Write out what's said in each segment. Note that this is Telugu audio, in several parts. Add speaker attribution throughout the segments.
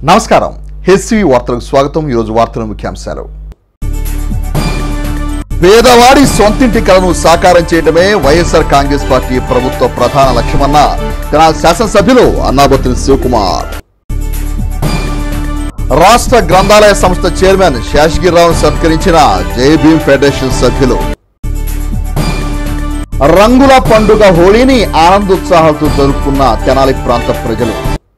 Speaker 1: నమస్కారం హెచ్సివి వార్తలకు స్వాగతం ఈరోజు వార్తల ముఖ్యాంశాలు పేదవాడి సొంతింటి కలను సాకారం చేయడమే వైఎస్ఆర్ కాంగ్రెస్ పార్టీ ప్రభుత్వ ప్రధాన లక్ష్యమన్న తెనాలి శాసనసభ్యులు అన్నాబత్తుని శివకుమార్ రాష్ట్ర గ్రంథాలయ సంస్థ చైర్మన్ శేషగిరిరావును సత్కరించిన జై భీమ్ ఫెడరేషన్ సభ్యులు రంగుల పండుగ హోళీని ఆనందోత్సాహాలతో జరుపుకున్న తెనాలి ప్రాంత ప్రజలు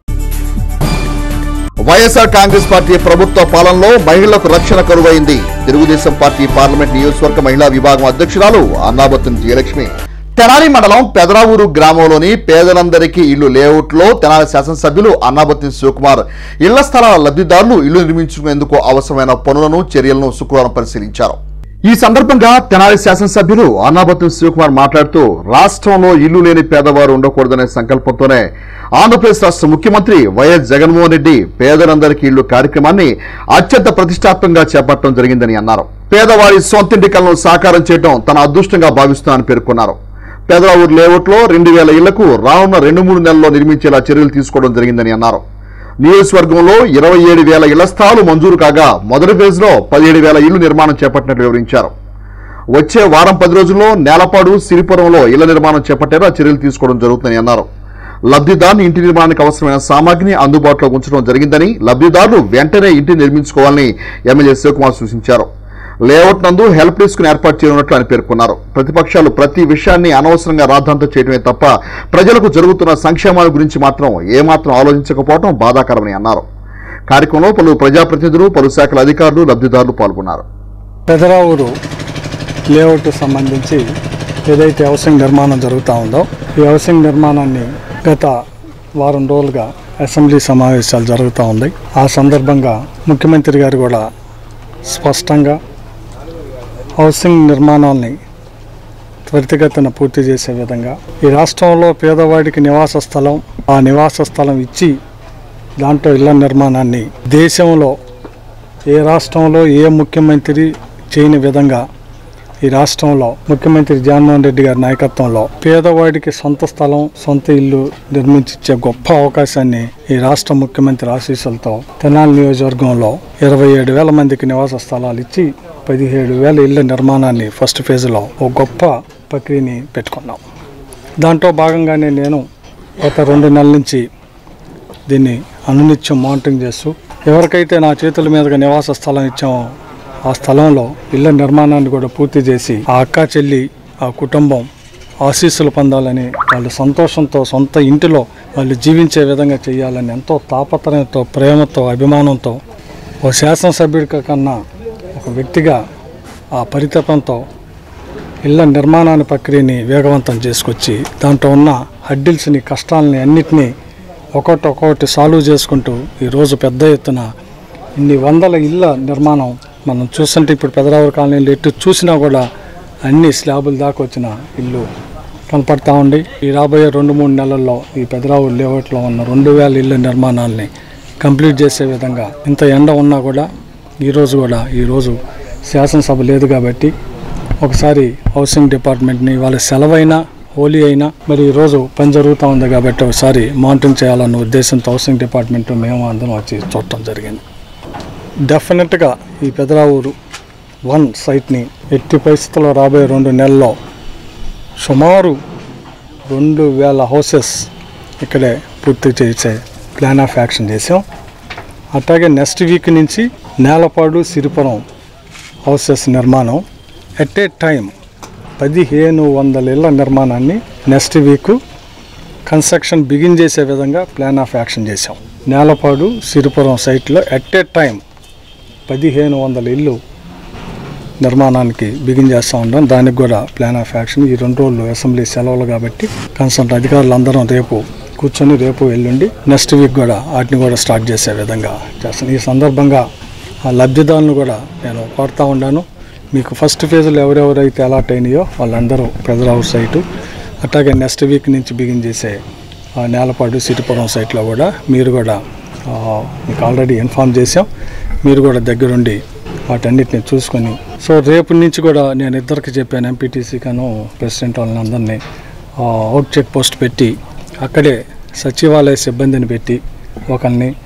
Speaker 1: వైఎస్ఆర్ కాంగ్రెస్ పార్టీ ప్రభుత్వ పాలనలో మహిళలకు రక్షణ కరువైంది తెలుగుదేశం పార్టీ పార్లమెంట్ నియోజకవర్గ మహిళా విభాగం అధ్యక్షురాలు అన్నాబత్తుని జయలక్ష్మి తెనాలి మండలం పెదరావూరు గ్రామంలోని పేదలందరికీ ఇల్లు లేఅవుట్లో తెనాలి శాసనసభ్యులు అన్నాబత్తిని శివకుమార్ ఇళ్ల స్థలాల లబ్ధిదారులు ఇల్లు నిర్మించుకునేందుకు అవసరమైన పనులను చర్యలను శుక్రవారం పరిశీలించారు ఈ సందర్భంగా తెనాలి శాసనసభ్యులు అన్నాబత్తు శివకుమార్ మాట్లాడుతూ రాష్ట్రంలో ఇల్లు లేని పేదవారు ఉండకూడదనే సంకల్పంతోనే ఆంధ్రప్రదేశ్ రాష్ట్ర ముఖ్యమంత్రి వైఎస్ జగన్మోహన్ రెడ్డి పేదలందరికీ ఇల్లు కార్యక్రమాన్ని అత్యంత ప్రతిష్టాత్మకంగా చేపట్టడం జరిగిందని అన్నారు పేదవారి సొంతింటి కలను సాకారం చేయడం తన అదృష్టంగా భావిస్తున్నానని పేర్కొన్నారు పేదరావూరు లేఅవుట్లో రెండు వేల ఇళ్లకు రానున్న రెండు మూడు నెలల్లో నిర్మించేలా చర్యలు తీసుకోవడం జరిగిందని అన్నారు నియోజకవర్గంలో ఇరవై ఏడు వేల ఇళ్ల స్థలాలు మంజూరు కాగా మొదటి ఫేజ్లో పదిహేడు వేల ఇళ్లు నిర్మాణం చేపట్టినట్లు వివరించారు వచ్చే వారం పది రోజుల్లో నేలపాడు సిరిపురంలో ఇళ్ల నిర్మాణం చేపట్టేలా చర్యలు తీసుకోవడం జరుగుతుందని అన్నారు లబ్ధిదారుని ఇంటి నిర్మాణానికి అవసరమైన సామాగ్రిని అందుబాటులో ఉంచడం జరిగిందని లబ్ధిదారులు వెంటనే ఇంటి నిర్మించుకోవాలని ఎమ్మెల్యే శివకుమార్ సూచించారు లేఅవుట్ నందు హెల్ప్ డెస్క్ ను ఏర్పాటు చేయనున్నట్లు ఆయన పేర్కొన్నారు ప్రతిపక్షాలు ప్రతి విషయాన్ని అనవసరంగా రాద్ధాంతం చేయడమే తప్ప ప్రజలకు జరుగుతున్న సంక్షేమాల గురించి మాత్రం ఏమాత్రం ఆలోచించకపోవడం బాధాకరమని అన్నారు కార్యక్రమంలో పలు ప్రజాప్రతినిధులు పలు శాఖల అధికారులు లబ్ధిదారులు పాల్గొన్నారు
Speaker 2: పెదరావూరు లేఅవుట్ సంబంధించి ఏదైతే హౌసింగ్ నిర్మాణం జరుగుతూ ఉందో ఈ హౌసింగ్ నిర్మాణాన్ని గత వారం రోజులుగా అసెంబ్లీ సమావేశాలు జరుగుతూ ఉంది ఆ సందర్భంగా ముఖ్యమంత్రి గారు కూడా స్పష్టంగా హౌసింగ్ నిర్మాణాల్ని త్వరితగతిన పూర్తి చేసే విధంగా ఈ రాష్ట్రంలో పేదవాడికి నివాస స్థలం ఆ నివాస స్థలం ఇచ్చి దాంట్లో ఇళ్ల నిర్మాణాన్ని దేశంలో ఏ రాష్ట్రంలో ఏ ముఖ్యమంత్రి చేయని విధంగా ఈ రాష్ట్రంలో ముఖ్యమంత్రి జగన్మోహన్ రెడ్డి గారి నాయకత్వంలో పేదవాడికి సొంత స్థలం సొంత ఇల్లు నిర్మించే గొప్ప అవకాశాన్ని ఈ రాష్ట్ర ముఖ్యమంత్రి ఆశీస్సులతో తెనాలి నియోజకవర్గంలో ఇరవై ఏడు వేల మందికి నివాస స్థలాలు ఇచ్చి పదిహేడు వేల ఇళ్ల నిర్మాణాన్ని ఫస్ట్ ఫేజ్లో ఒక గొప్ప ప్రక్రియని పెట్టుకున్నాం దాంట్లో భాగంగానే నేను గత రెండు నెలల నుంచి దీన్ని అనునిత్యం మానిటరింగ్ చేస్తూ ఎవరికైతే నా చేతుల మీదుగా నివాస స్థలం ఇచ్చామో ఆ స్థలంలో ఇళ్ల నిర్మాణాన్ని కూడా పూర్తి చేసి ఆ అక్క చెల్లి ఆ కుటుంబం ఆశీస్సులు పొందాలని వాళ్ళు సంతోషంతో సొంత ఇంటిలో వాళ్ళు జీవించే విధంగా చేయాలని ఎంతో తాపత్రయంతో ప్రేమతో అభిమానంతో ఓ శాసనసభ్యుడి కన్నా ఒక వ్యక్తిగా ఆ పరితపంతో ఇళ్ల నిర్మాణాన్ని ప్రక్రియని వేగవంతం చేసుకొచ్చి దాంట్లో ఉన్న హడ్డిల్స్ని కష్టాలని అన్నిటినీ ఒకటి ఒక్కొక్కటి సాల్వ్ చేసుకుంటూ ఈరోజు పెద్ద ఎత్తున ఇన్ని వందల ఇళ్ళ నిర్మాణం మనం చూస్తుంటే ఇప్పుడు పెదరావూరు కాలనీలో ఎటు చూసినా కూడా అన్ని స్లాబుల దాకా వచ్చిన ఇల్లు కనపడతా ఉంది ఈ రాబోయే రెండు మూడు నెలల్లో ఈ పెదరావూరు లేఅవుట్లో ఉన్న రెండు వేల ఇళ్ళ నిర్మాణాలని కంప్లీట్ చేసే విధంగా ఇంత ఎండ ఉన్నా కూడా ఈరోజు కూడా ఈరోజు శాసనసభ లేదు కాబట్టి ఒకసారి హౌసింగ్ డిపార్ట్మెంట్ని వాళ్ళ సెలవైనా హోలీ అయినా మరి ఈరోజు పని జరుగుతూ ఉంది కాబట్టి ఒకసారి మానిటరింగ్ చేయాలన్న ఉద్దేశంతో హౌసింగ్ డిపార్ట్మెంట్ మేము అందరం వచ్చి చూడటం జరిగింది డెఫినెట్గా ఈ పెదరావూరు వన్ సైట్ని ఎట్టి పరిస్థితుల్లో రాబోయే రెండు నెలల్లో సుమారు రెండు వేల హౌసెస్ ఇక్కడే పూర్తి చేసే ప్లాన్ ఆఫ్ యాక్షన్ చేసాం అట్లాగే నెక్స్ట్ వీక్ నుంచి నేలపాడు సిరిపురం హౌసెస్ నిర్మాణం ఎట్ ఏ టైం పదిహేను వందల ఇళ్ల నిర్మాణాన్ని నెక్స్ట్ వీక్ కన్స్ట్రక్షన్ బిగిన్ చేసే విధంగా ప్లాన్ ఆఫ్ యాక్షన్ చేశాం నేలపాడు సిరిపురం సైట్లో ఎట్ ఏ టైం పదిహేను వందల ఇల్లు నిర్మాణానికి బిగిన్ చేస్తూ ఉన్నాం దానికి కూడా ప్లాన్ ఆఫ్ యాక్షన్ ఈ రెండు రోజులు అసెంబ్లీ సెలవులు కాబట్టి కన్సల్ట్ అధికారులు అందరం రేపు కూర్చొని రేపు ఎల్లుండి నెక్స్ట్ వీక్ కూడా వాటిని కూడా స్టార్ట్ చేసే విధంగా చేస్తాను ఈ సందర్భంగా ఆ లబ్ధిదారులను కూడా నేను కోరుతా ఉన్నాను మీకు ఫస్ట్ ఫేజ్లో ఎవరెవరైతే అలాట్ అయినాయో వాళ్ళందరూ పెదరావు సైటు అట్లాగే నెక్స్ట్ వీక్ నుంచి బిగిన్ చేసే ఆ నేలపాడు సిరిపురం సైట్లో కూడా మీరు కూడా ఆ, మీకు ఆల్రెడీ ఇన్ఫామ్ చేసాం మీరు కూడా దగ్గరుండి వాటన్నిటిని చూసుకొని సో రేపు నుంచి కూడా నేను ఇద్దరికి చెప్పాను ఎంపీటీసీ కాను ప్రెసిడెంట్ వాళ్ళని అందరినీ ఆ, అవుట్ చెక్ పోస్ట్ పెట్టి అక్కడే సచివాలయ సిబ్బందిని పెట్టి ఒకరిని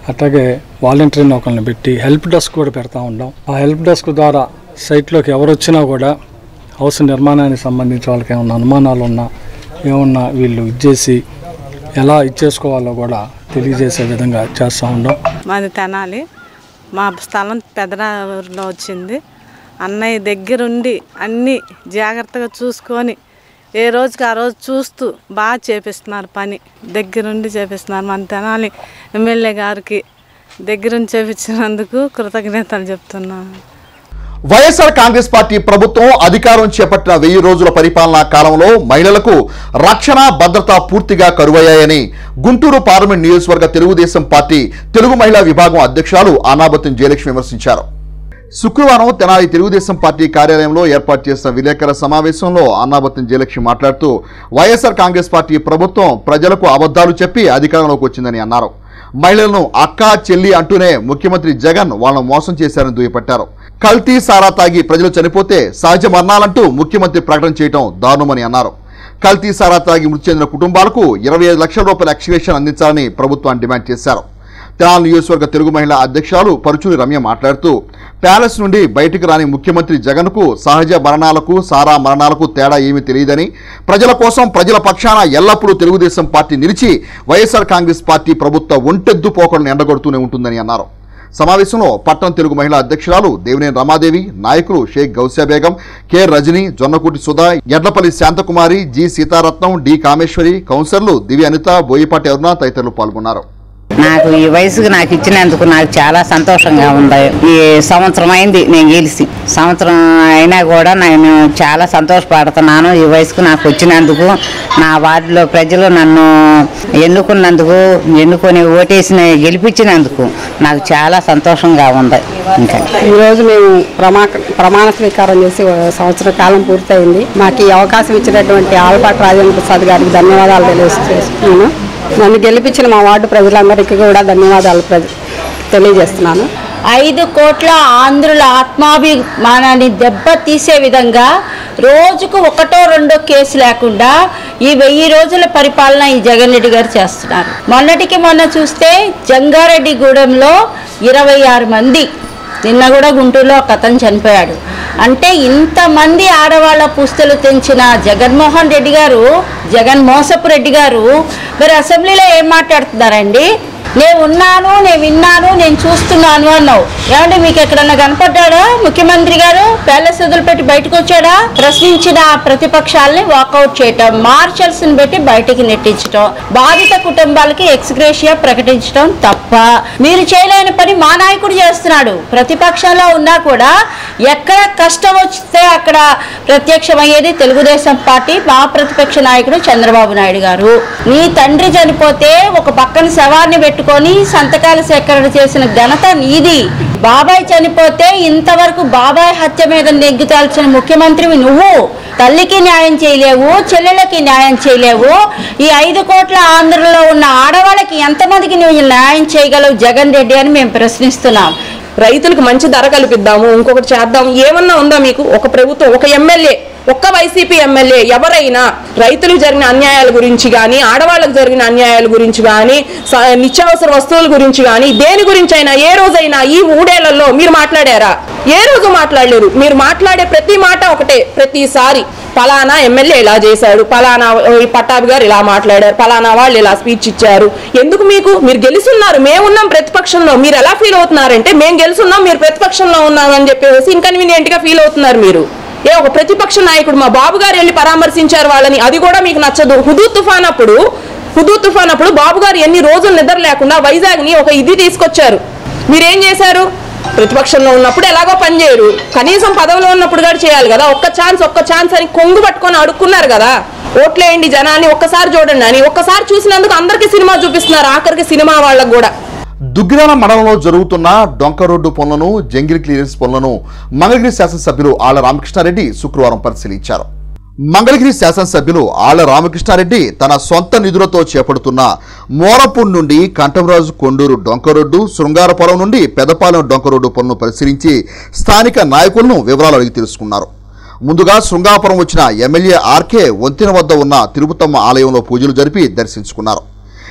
Speaker 2: అట్లాగే వాలంటీర్ని ఒకరిని పెట్టి హెల్ప్ డెస్క్ కూడా పెడతా ఉన్నాం ఆ హెల్ప్ డెస్క్ ద్వారా సైట్లోకి ఎవరు వచ్చినా కూడా హౌస్ నిర్మాణానికి సంబంధించి వాళ్ళకి ఏమన్నా అనుమానాలు ఉన్నా ఏమన్నా వీళ్ళు ఇచ్చేసి ఎలా ఇచ్చేసుకోవాలో కూడా తెలియజేసే విధంగా చేస్తూ ఉన్నాం
Speaker 3: మాది తెనాలి మా స్థలం పెదరావులో వచ్చింది అన్నయ్య దగ్గరుండి అన్నీ జాగ్రత్తగా చూసుకొని ఏ రోజుకి ఆ రోజు చూస్తూ బాగా చేపిస్తున్నారు పని దగ్గరుండి చేపిస్తున్నారు మన తెనాలి ఎమ్మెల్యే గారికి దగ్గరుండి చేపించినందుకు కృతజ్ఞతలు చెప్తున్నాను
Speaker 1: వైఎస్ఆర్ కాంగ్రెస్ పార్టీ ప్రభుత్వం అధికారం చేపట్టిన వెయ్యి రోజుల పరిపాలనా కాలంలో మహిళలకు రక్షణ భద్రత పూర్తిగా కరువయ్యాయని గుంటూరు పార్లమెంట్ నియోజకవర్గ తెలుగుదేశం పార్టీ తెలుగు మహిళా విభాగం అధ్యక్షురాలు ఆనాబత్తిన జయలక్ష్మి విమర్శించారు శుక్రవారం తెనాలి తెలుగుదేశం పార్టీ కార్యాలయంలో ఏర్పాటు చేసిన విలేకరుల సమావేశంలో అన్నాబత్తిన జయలక్ష్మి మాట్లాడుతూ వైఎస్ఆర్ కాంగ్రెస్ పార్టీ ప్రభుత్వం ప్రజలకు అబద్ధాలు చెప్పి అధికారంలోకి వచ్చిందని అన్నారు మహిళలను అక్క చెల్లి అంటూనే ముఖ్యమంత్రి జగన్ వాళ్ళను మోసం చేశారని దుయ్యపట్టారు కల్తీ సారా తాగి ప్రజలు చనిపోతే సహజ మరణాలంటూ ముఖ్యమంత్రి ప్రకటన చేయడం దారుణమని అన్నారు కల్తీ సారా తాగి మృతి చెందిన కుటుంబాలకు ఇరవై ఐదు లక్షల రూపాయల ఎక్స్గ్రేషన్ అందించాలని ప్రభుత్వాన్ని డిమాండ్ చేశారు తెనాలి నియోజకవర్గ తెలుగు మహిళా అధ్యక్షురాలు పరుచూరి రమ్య మాట్లాడుతూ ప్యాలెస్ నుండి బయటకు రాని ముఖ్యమంత్రి జగన్కు సహజ మరణాలకు సారా మరణాలకు తేడా ఏమీ తెలియదని ప్రజల కోసం ప్రజల పక్షాన ఎల్లప్పుడూ తెలుగుదేశం పార్టీ నిలిచి వైఎస్ఆర్ కాంగ్రెస్ పార్టీ ప్రభుత్వ ఒంటెద్దు పోకడను ఎండగొడుతూనే ఉంటుందని అన్నారు సమావేశంలో పట్టణ తెలుగు మహిళా అధ్యక్షురాలు దేవినేని రమాదేవి నాయకులు Sheikh Gausiya Begum K Rajani Jonnakuti Sudha Edlapalli Shanthakumari G Seetharatnam D Kameswari కౌన్సిలర్లు దివ్య అనిత బోయిపాటి అరుణ తదితరులు పాల్గొన్నారు
Speaker 4: నాకు ఈ వయసుకు నాకు ఇచ్చినందుకు నాకు చాలా సంతోషంగా ఉంది ఈ సంవత్సరం అయింది నేను గెలిచి సంవత్సరం అయినా కూడా నేను చాలా సంతోషపడుతున్నాను ఈ వయసుకు నాకు వచ్చినందుకు నా వార్డులో ప్రజలు నన్ను ఎన్నుకున్నందుకు ఎన్నుకొని ఓటేసిన గెలిపించినందుకు నాకు చాలా సంతోషంగా ఉంది ఇంకా
Speaker 5: ఈరోజు మేము ప్రమా ప్రమాణ స్వీకారం చేసి ఓ సంవత్సర కాలం పూర్తయింది మాకు ఈ అవకాశం ఇచ్చినటువంటి ఆలపాటి రాజేంద్ర ప్రసాద్ గారికి ధన్యవాదాలు తెలియజేస్తున్నాను నన్ను గెలిపించిన మా వార్డు ప్రజలందరికీ కూడా ధన్యవాదాలు ప్రజ తెలియజేస్తున్నాను
Speaker 6: ఐదు కోట్ల ఆంధ్రుల ఆత్మాభిమానాన్ని దెబ్బతీసే విధంగా రోజుకు ఒకటో రెండో కేసు లేకుండా ఈ వెయ్యి రోజుల పరిపాలన ఈ జగన్ రెడ్డి గారు చేస్తున్నారు మొన్నటికి మొన్న చూస్తే జంగారెడ్డిగూడెంలో ఇరవై ఆరు మంది నిన్న కూడా గుంటూరులో ఒక అతను చనిపోయాడు అంటే ఇంతమంది ఆడవాళ్ళ పుస్తలు తెంచిన జగన్మోహన్ రెడ్డి గారు జగన్ మోసపు రెడ్డి గారు మరి అసెంబ్లీలో ఏం మాట్లాడుతున్నారండి నేను ఉన్నాను నేను విన్నాను నేను చూస్తున్నాను అన్నావు ఏమంటే మీకు ఎక్కడన్నా కనపడ్డాడా ముఖ్యమంత్రి గారు ప్యాలెస్ వదిలిపెట్టి బయటకు వచ్చాడా ప్రశ్నించిన ప్రతిపక్షాలని వాకౌట్ చేయటం మార్షల్స్ ని పెట్టి బయటికి నెట్టించటం బాధిత కుటుంబాలకి ఎక్స్గ్రేషియా ప్రకటించడం తప్ప మీరు చేయలేని పని మా నాయకుడు చేస్తున్నాడు ప్రతిపక్షంలో ఉన్నా కూడా ఎక్కడ కష్టం వస్తే అక్కడ ప్రత్యక్షమయ్యేది తెలుగుదేశం పార్టీ మా ప్రతిపక్ష నాయకుడు చంద్రబాబు నాయుడు గారు నీ తండ్రి చనిపోతే ఒక పక్కన శవాన్ని పెట్టుకొని సంతకాల సేకరణ చేసిన ఘనత నీది బాబాయ్ చనిపోతే ఇంతవరకు బాబాయ్ హత్య మీద నెగ్గుతాల్సిన ముఖ్యమంత్రివి నువ్వు తల్లికి న్యాయం చేయలేవు చెల్లెలకి న్యాయం చేయలేవు ఈ ఐదు కోట్ల ఆంధ్రలో ఉన్న ఆడవాళ్ళకి ఎంతమందికి నువ్వు న్యాయం చేయగలవు జగన్ రెడ్డి అని మేము ప్రశ్నిస్తున్నాం
Speaker 7: రైతులకు మంచి ధర కల్పిద్దాము ఇంకొకటి చేద్దాం ఏమన్నా ఉందా మీకు ఒక ప్రభుత్వం ఒక ఎమ్మెల్యే ఒక్క వైసీపీ ఎమ్మెల్యే ఎవరైనా రైతులకు జరిగిన అన్యాయాల గురించి కానీ ఆడవాళ్ళకు జరిగిన అన్యాయాల గురించి కానీ స- నిత్యావసర వస్తువుల గురించి కానీ దేని గురించి అయినా ఏ రోజైనా ఈ మూడేళ్లలో మీరు మాట్లాడారా ఏ రోజు మాట్లాడలేరు మీరు మాట్లాడే ప్రతి మాట ఒకటే ప్రతిసారి పలానా ఎమ్మెల్యే ఇలా చేశాడు పలానా ఈ పట్టాభి గారు ఇలా మాట్లాడారు పలానా వాళ్ళు ఇలా స్పీచ్ ఇచ్చారు ఎందుకు మీకు మీరు గెలుస్తున్నారు మేమున్నాం ప్రతిపక్షంలో మీరు ఎలా ఫీల్ అవుతున్నారంటే మేము గెలుస్తున్నాం మీరు ప్రతిపక్షంలో ఉన్నామని చెప్పేసి ఇన్కన్వీనియంట్ గా ఫీల్ అవుతున్నారు మీరు ఏ ఒక ప్రతిపక్ష నాయకుడు మా బాబు గారు వెళ్ళి పరామర్శించారు వాళ్ళని అది కూడా మీకు నచ్చదు హుదూ తుఫాన్ అప్పుడు హుదూ తుఫాన్ అప్పుడు బాబు గారు ఎన్ని రోజులు నిద్ర లేకుండా వైజాగ్ ని ఒక ఇది తీసుకొచ్చారు మీరేం చేశారు ప్రతిపక్షంలో ఉన్నప్పుడు ఎలాగో పని చేయరు కనీసం పదవిలో ఉన్నప్పుడు కూడా చేయాలి కదా ఒక్క ఛాన్స్ ఒక్క ఛాన్స్ అని కొంగు పట్టుకొని అడుక్కున్నారు కదా ఓట్లేయండి జనాన్ని ఒక్కసారి చూడండి అని ఒక్కసారి చూసినందుకు అందరికీ సినిమా చూపిస్తున్నారు ఆఖరికి సినిమా వాళ్ళకు కూడా
Speaker 1: దుగ్గిరాల మండలంలో జరుగుతున్న డొంక రోడ్డు పనులను జంగిల్ క్లియరెన్స్ పనులను మంగళగిరి శాసనసభ్యులు ఆళ్ల రామకృష్ణారెడ్డి శుక్రవారం పరిశీలించారు మంగళగిరి శాసనసభ్యులు ఆళ్ల రామకృష్ణారెడ్డి తన సొంత నిధులతో చేపడుతున్న మోరపూర్ నుండి కంఠంరాజు కొండూరు డొంక రోడ్డు శృంగారపురం నుండి పెదపాలెం డొంక రోడ్డు పనులను పరిశీలించి స్థానిక నాయకులను వివరాలు అడిగి తెలుసుకున్నారు ముందుగా శృంగాపురం వచ్చిన ఎమ్మెల్యే ఆర్కే వంతెన వద్ద ఉన్న తిరుపతమ్మ ఆలయంలో పూజలు జరిపి దర్శించుకున్నారు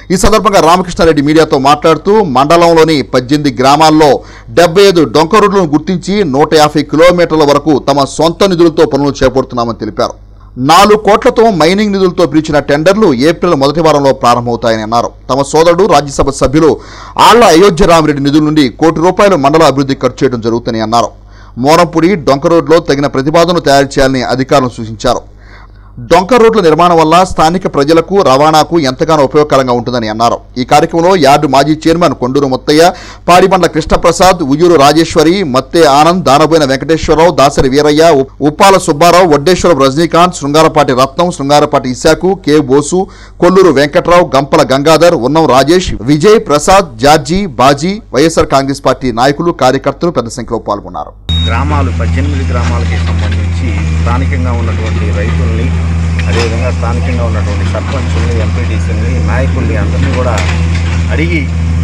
Speaker 1: ఈ సందర్భంగా రామకృష్ణారెడ్డి మీడియాతో మాట్లాడుతూ మండలంలోని పద్దెనిమిది గ్రామాల్లో డెబ్బై ఐదు డొంక రోడ్లను గుర్తించి నూట యాభై కిలోమీటర్ల వరకు తమ సొంత నిధులతో పనులు చేపడుతున్నామని తెలిపారు నాలుగు కోట్లతో మైనింగ్ నిధులతో పిలిచిన టెండర్లు ఏప్రిల్ మొదటి వారంలో ప్రారంభమవుతాయని అన్నారు తమ సోదరుడు రాజ్యసభ సభ్యులు ఆళ్ల అయోధ్య రామిరెడ్డి నిధుల నుండి కోటి రూపాయలు మండల అభివృద్ధి ఖర్చు చేయడం జరుగుతుందని అన్నారు మోరంపూడి డొంక రోడ్లో తగిన ప్రతిపాదనలు తయారు చేయాలని అధికారులు సూచించారు డొంక రోడ్ల నిర్మాణం వల్ల స్థానిక ప్రజలకు రవాణాకు ఎంతగానో ఉపయోగకరంగా ఉంటుందని అన్నారు ఈ కార్యక్రమంలో యార్డు మాజీ చైర్మన్ కొండూరు ముత్తయ్య పాడిబండ్ల కృష్ణప్రసాద్ ఉయ్యూరు రాజేశ్వరి మత్తే ఆనంద్ దానబోయిన వెంకటేశ్వరరావు దాసరి వీరయ్య ఉప్- Uppala Subbarao Vaddeswaram Rajinikanth Srungarapati Ratnam Srungarapati Isaku K Bosu Kolluru Venkatrao Gampala Gangadhar Unnam Rajesh Vijay Prasad George Baji YSR Congress party నాయకులు కార్యకర్తలు పెద్ద సంఖ్యలో పాల్గొన్నారు
Speaker 8: గ్రామాలు పద్దెనిమిది గ్రామాలకి సంబంధించి స్థానికంగా ఉన్నటువంటి రైతుల్ని అదేవిధంగా స్థానికంగా ఉన్నటువంటి సర్పంచుల్ని ఎంపీటీసీని నాయకుల్ని అందరినీ కూడా అడిగి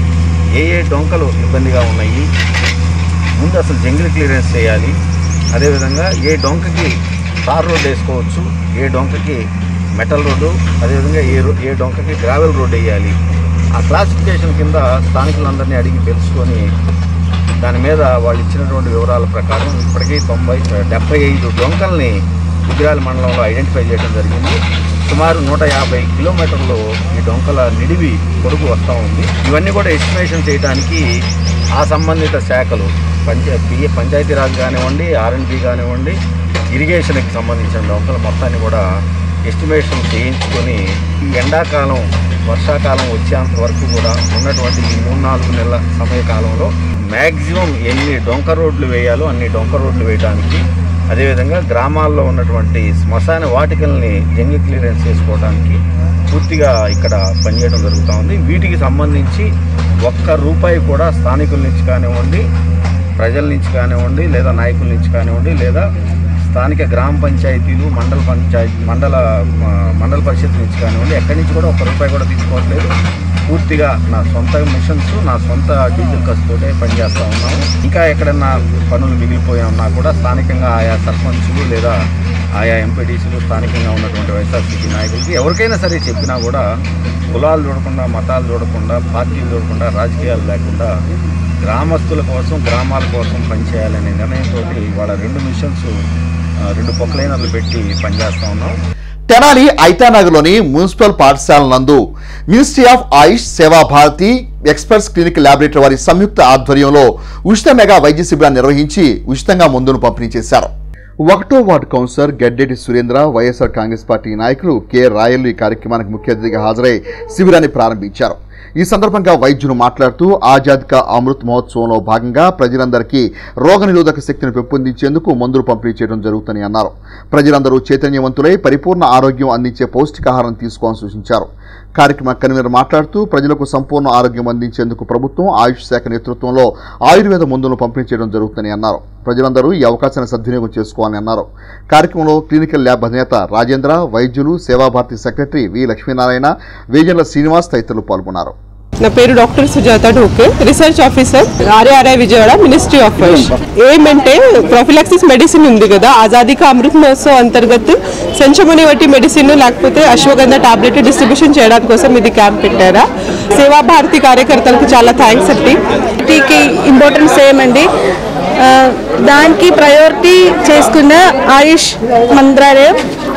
Speaker 8: ఏ ఏ డొంకలు ఇబ్బందిగా ఉన్నాయి ముందు అసలు జంగిల్ క్లియరెన్స్ చేయాలి అదేవిధంగా ఏ డొంకకి తార్ రోడ్ వేసుకోవచ్చు ఏ డొంకకి మెటల్ రోడ్డు అదేవిధంగా ఏ రో- ఏ డొంకకి గ్రావెల్ రోడ్ వేయాలి ఆ క్లాసిఫికేషన్ కింద స్థానికులందరినీ అడిగి తెలుసుకొని దాని మీద వాళ్ళు ఇచ్చినటువంటి వివరాల ప్రకారం ఇప్పటికీ తొంభై డెబ్బై ఐదు డొంకల్ని గుజరాల మండలంలో ఐడెంటిఫై చేయడం జరిగింది సుమారు నూట యాభై కిలోమీటర్లు ఈ డొంకల నిడివి పొడుగు వస్తూ ఉంది ఇవన్నీ కూడా ఎస్టిమేషన్ చేయడానికి ఆ సంబంధిత శాఖలు పంచా బిఏ పంచాయతీరాజ్ కానివ్వండి ఆర్ఎండ్బి కానివ్వండి ఇరిగేషన్కి సంబంధించిన డొంకలు మొత్తాన్ని కూడా ఎస్టిమేషన్ చేయించుకొని ఈ ఎండాకాలం వర్షాకాలం వచ్చేంత వరకు కూడా ఉన్నటువంటి ఈ మూడు నాలుగు నెలల సమయకాలంలో మ్యాక్సిమం ఎన్ని డొంక రోడ్లు వేయాలో అన్ని డొంక రోడ్లు వేయడానికి అదేవిధంగా గ్రామాల్లో ఉన్నటువంటి శ్మశాన వాటికల్ని జంగి క్లియరెన్స్ చేసుకోవడానికి పూర్తిగా ఇక్కడ పనిచేయడం జరుగుతూ ఉంది వీటికి సంబంధించి ఒక్క రూపాయి కూడా స్థానికుల నుంచి కానివ్వండి ప్రజల నుంచి కానివ్వండి లేదా నాయకుల నుంచి కానివ్వండి లేదా స్థానిక గ్రామ పంచాయతీలు మండల పంచాయతీ మండల ఆ, మండల పరిషత్ నుంచి కానివ్వండి ఎక్కడి నుంచి కూడా ఒక్క రూపాయి కూడా తీసుకోవట్లేదు పూర్తిగా నా సొంత మిషన్స్ నా సొంత డీజిల్ ఖర్చుతోటే పనిచేస్తూ ఉన్నాము ఇంకా ఎక్కడన్నా పనులు మిగిలిపోయి ఉన్నా కూడా స్థానికంగా ఆయా సర్పంచులు లేదా ఆయా ఎంపీటీసీలు స్థానికంగా ఉన్నటువంటి వైఎస్ఆర్సీపీ నాయకులకి ఎవరికైనా సరే చెప్పినా కూడా కులాలు చూడకుండా మతాలు చూడకుండా పార్టీలు చూడకుండా రాజకీయాలు లేకుండా గ్రామస్తుల కోసం గ్రామాల కోసం పనిచేయాలనే నిర్ణయంతో వాళ్ళ రెండు మిషన్స్ ఆ, రెండు పొక్లైనర్లు పెట్టి పనిచేస్తూ ఉన్నాం
Speaker 1: తెనాలి ఐతానగర్లోని మున్సిపల్ పాఠశాల నందు మినిస్ట్రీ ఆఫ్ ఆయుష్ సేవా భారతి ఎక్స్పర్ట్స్ క్లినిక్ ల్యాబొరేటరీ వారి సంయుక్త ఆధ్వర్యంలో ఉచిత మెగా వైద్య శిబిరాన్ని నిర్వహించి ఉచితంగా మందును పంపిణీ చేశారు ఒకటో ward councillor Gaddeti Surendra YSR Congress party నాయకులు కె రాయలు ఈ కార్యక్రమానికి ముఖ్య అతిథిగా హాజరై శిబిరాన్ని ప్రారంభించారు ఈ సందర్భంగా వైద్యులు మాట్లాడుతూ ఆజాద్ కా అమృత్ మహోత్సవంలో భాగంగా ప్రజలందరికీ రోగనిరోధక శక్తిని పెంపొందించేందుకు మందులు పంపిణీ చేయడం జరుగుతుందని అన్నారు ప్రజలందరూ చైతన్యవంతులై పరిపూర్ణ ఆరోగ్యం అందించే పౌష్టికాహారం తీసుకోవాలని సూచించారు కార్యక్రమ కన్వీనర్ మాట్లాడుతూ ప్రజలకు సంపూర్ణ ఆరోగ్యం అందించేందుకు ప్రభుత్వం ఆయుష్ శాఖ నేతృత్వంలో ఆయుర్వేద మందులను పంపిణీ చేయడం జరుగుతుందని అన్నారు ప్రజలందరూ ఈ అవకాశాన్ని సద్వినియోగం చేసుకోవాలని అన్నారు కార్యక్రమంలో క్లినికల్ ల్యాబ్ అధినేత రాజేంద్ర వైద్యులు సేవాభారతి సెక్రటరీ వి లక్ష్మీనారాయణ వేజన్ల శ్రీనివాస్ తదితరులు పాల్గొన్నారు
Speaker 9: నా పేరు doctor Sujatha Dhoke research officer RARI Vijayawada ministry of ఫైష్ ఏమంటే ప్రొఫిలాక్సిస్ మెడిసిన్ ఉంది కదా ఆజాదీ కా అమృత్ మహోత్సవ్ అంతర్గత్ సంచమణి వంటి మెడిసిన్ లేకపోతే అశ్వగంధ టాబ్లెట్ డిస్ట్రిబ్యూషన్ చేయడానికి కోసం ఇది క్యాంప్ పెట్టారా సేవా భారతి కార్యకర్తలకు చాలా థ్యాంక్స్ అండి
Speaker 10: టీకి ఇంపార్టెన్స్ ఏమండి ఆ, దానికి ప్రయారిటీ చేసుకున్న ఆయుష్ మంత్రాలయం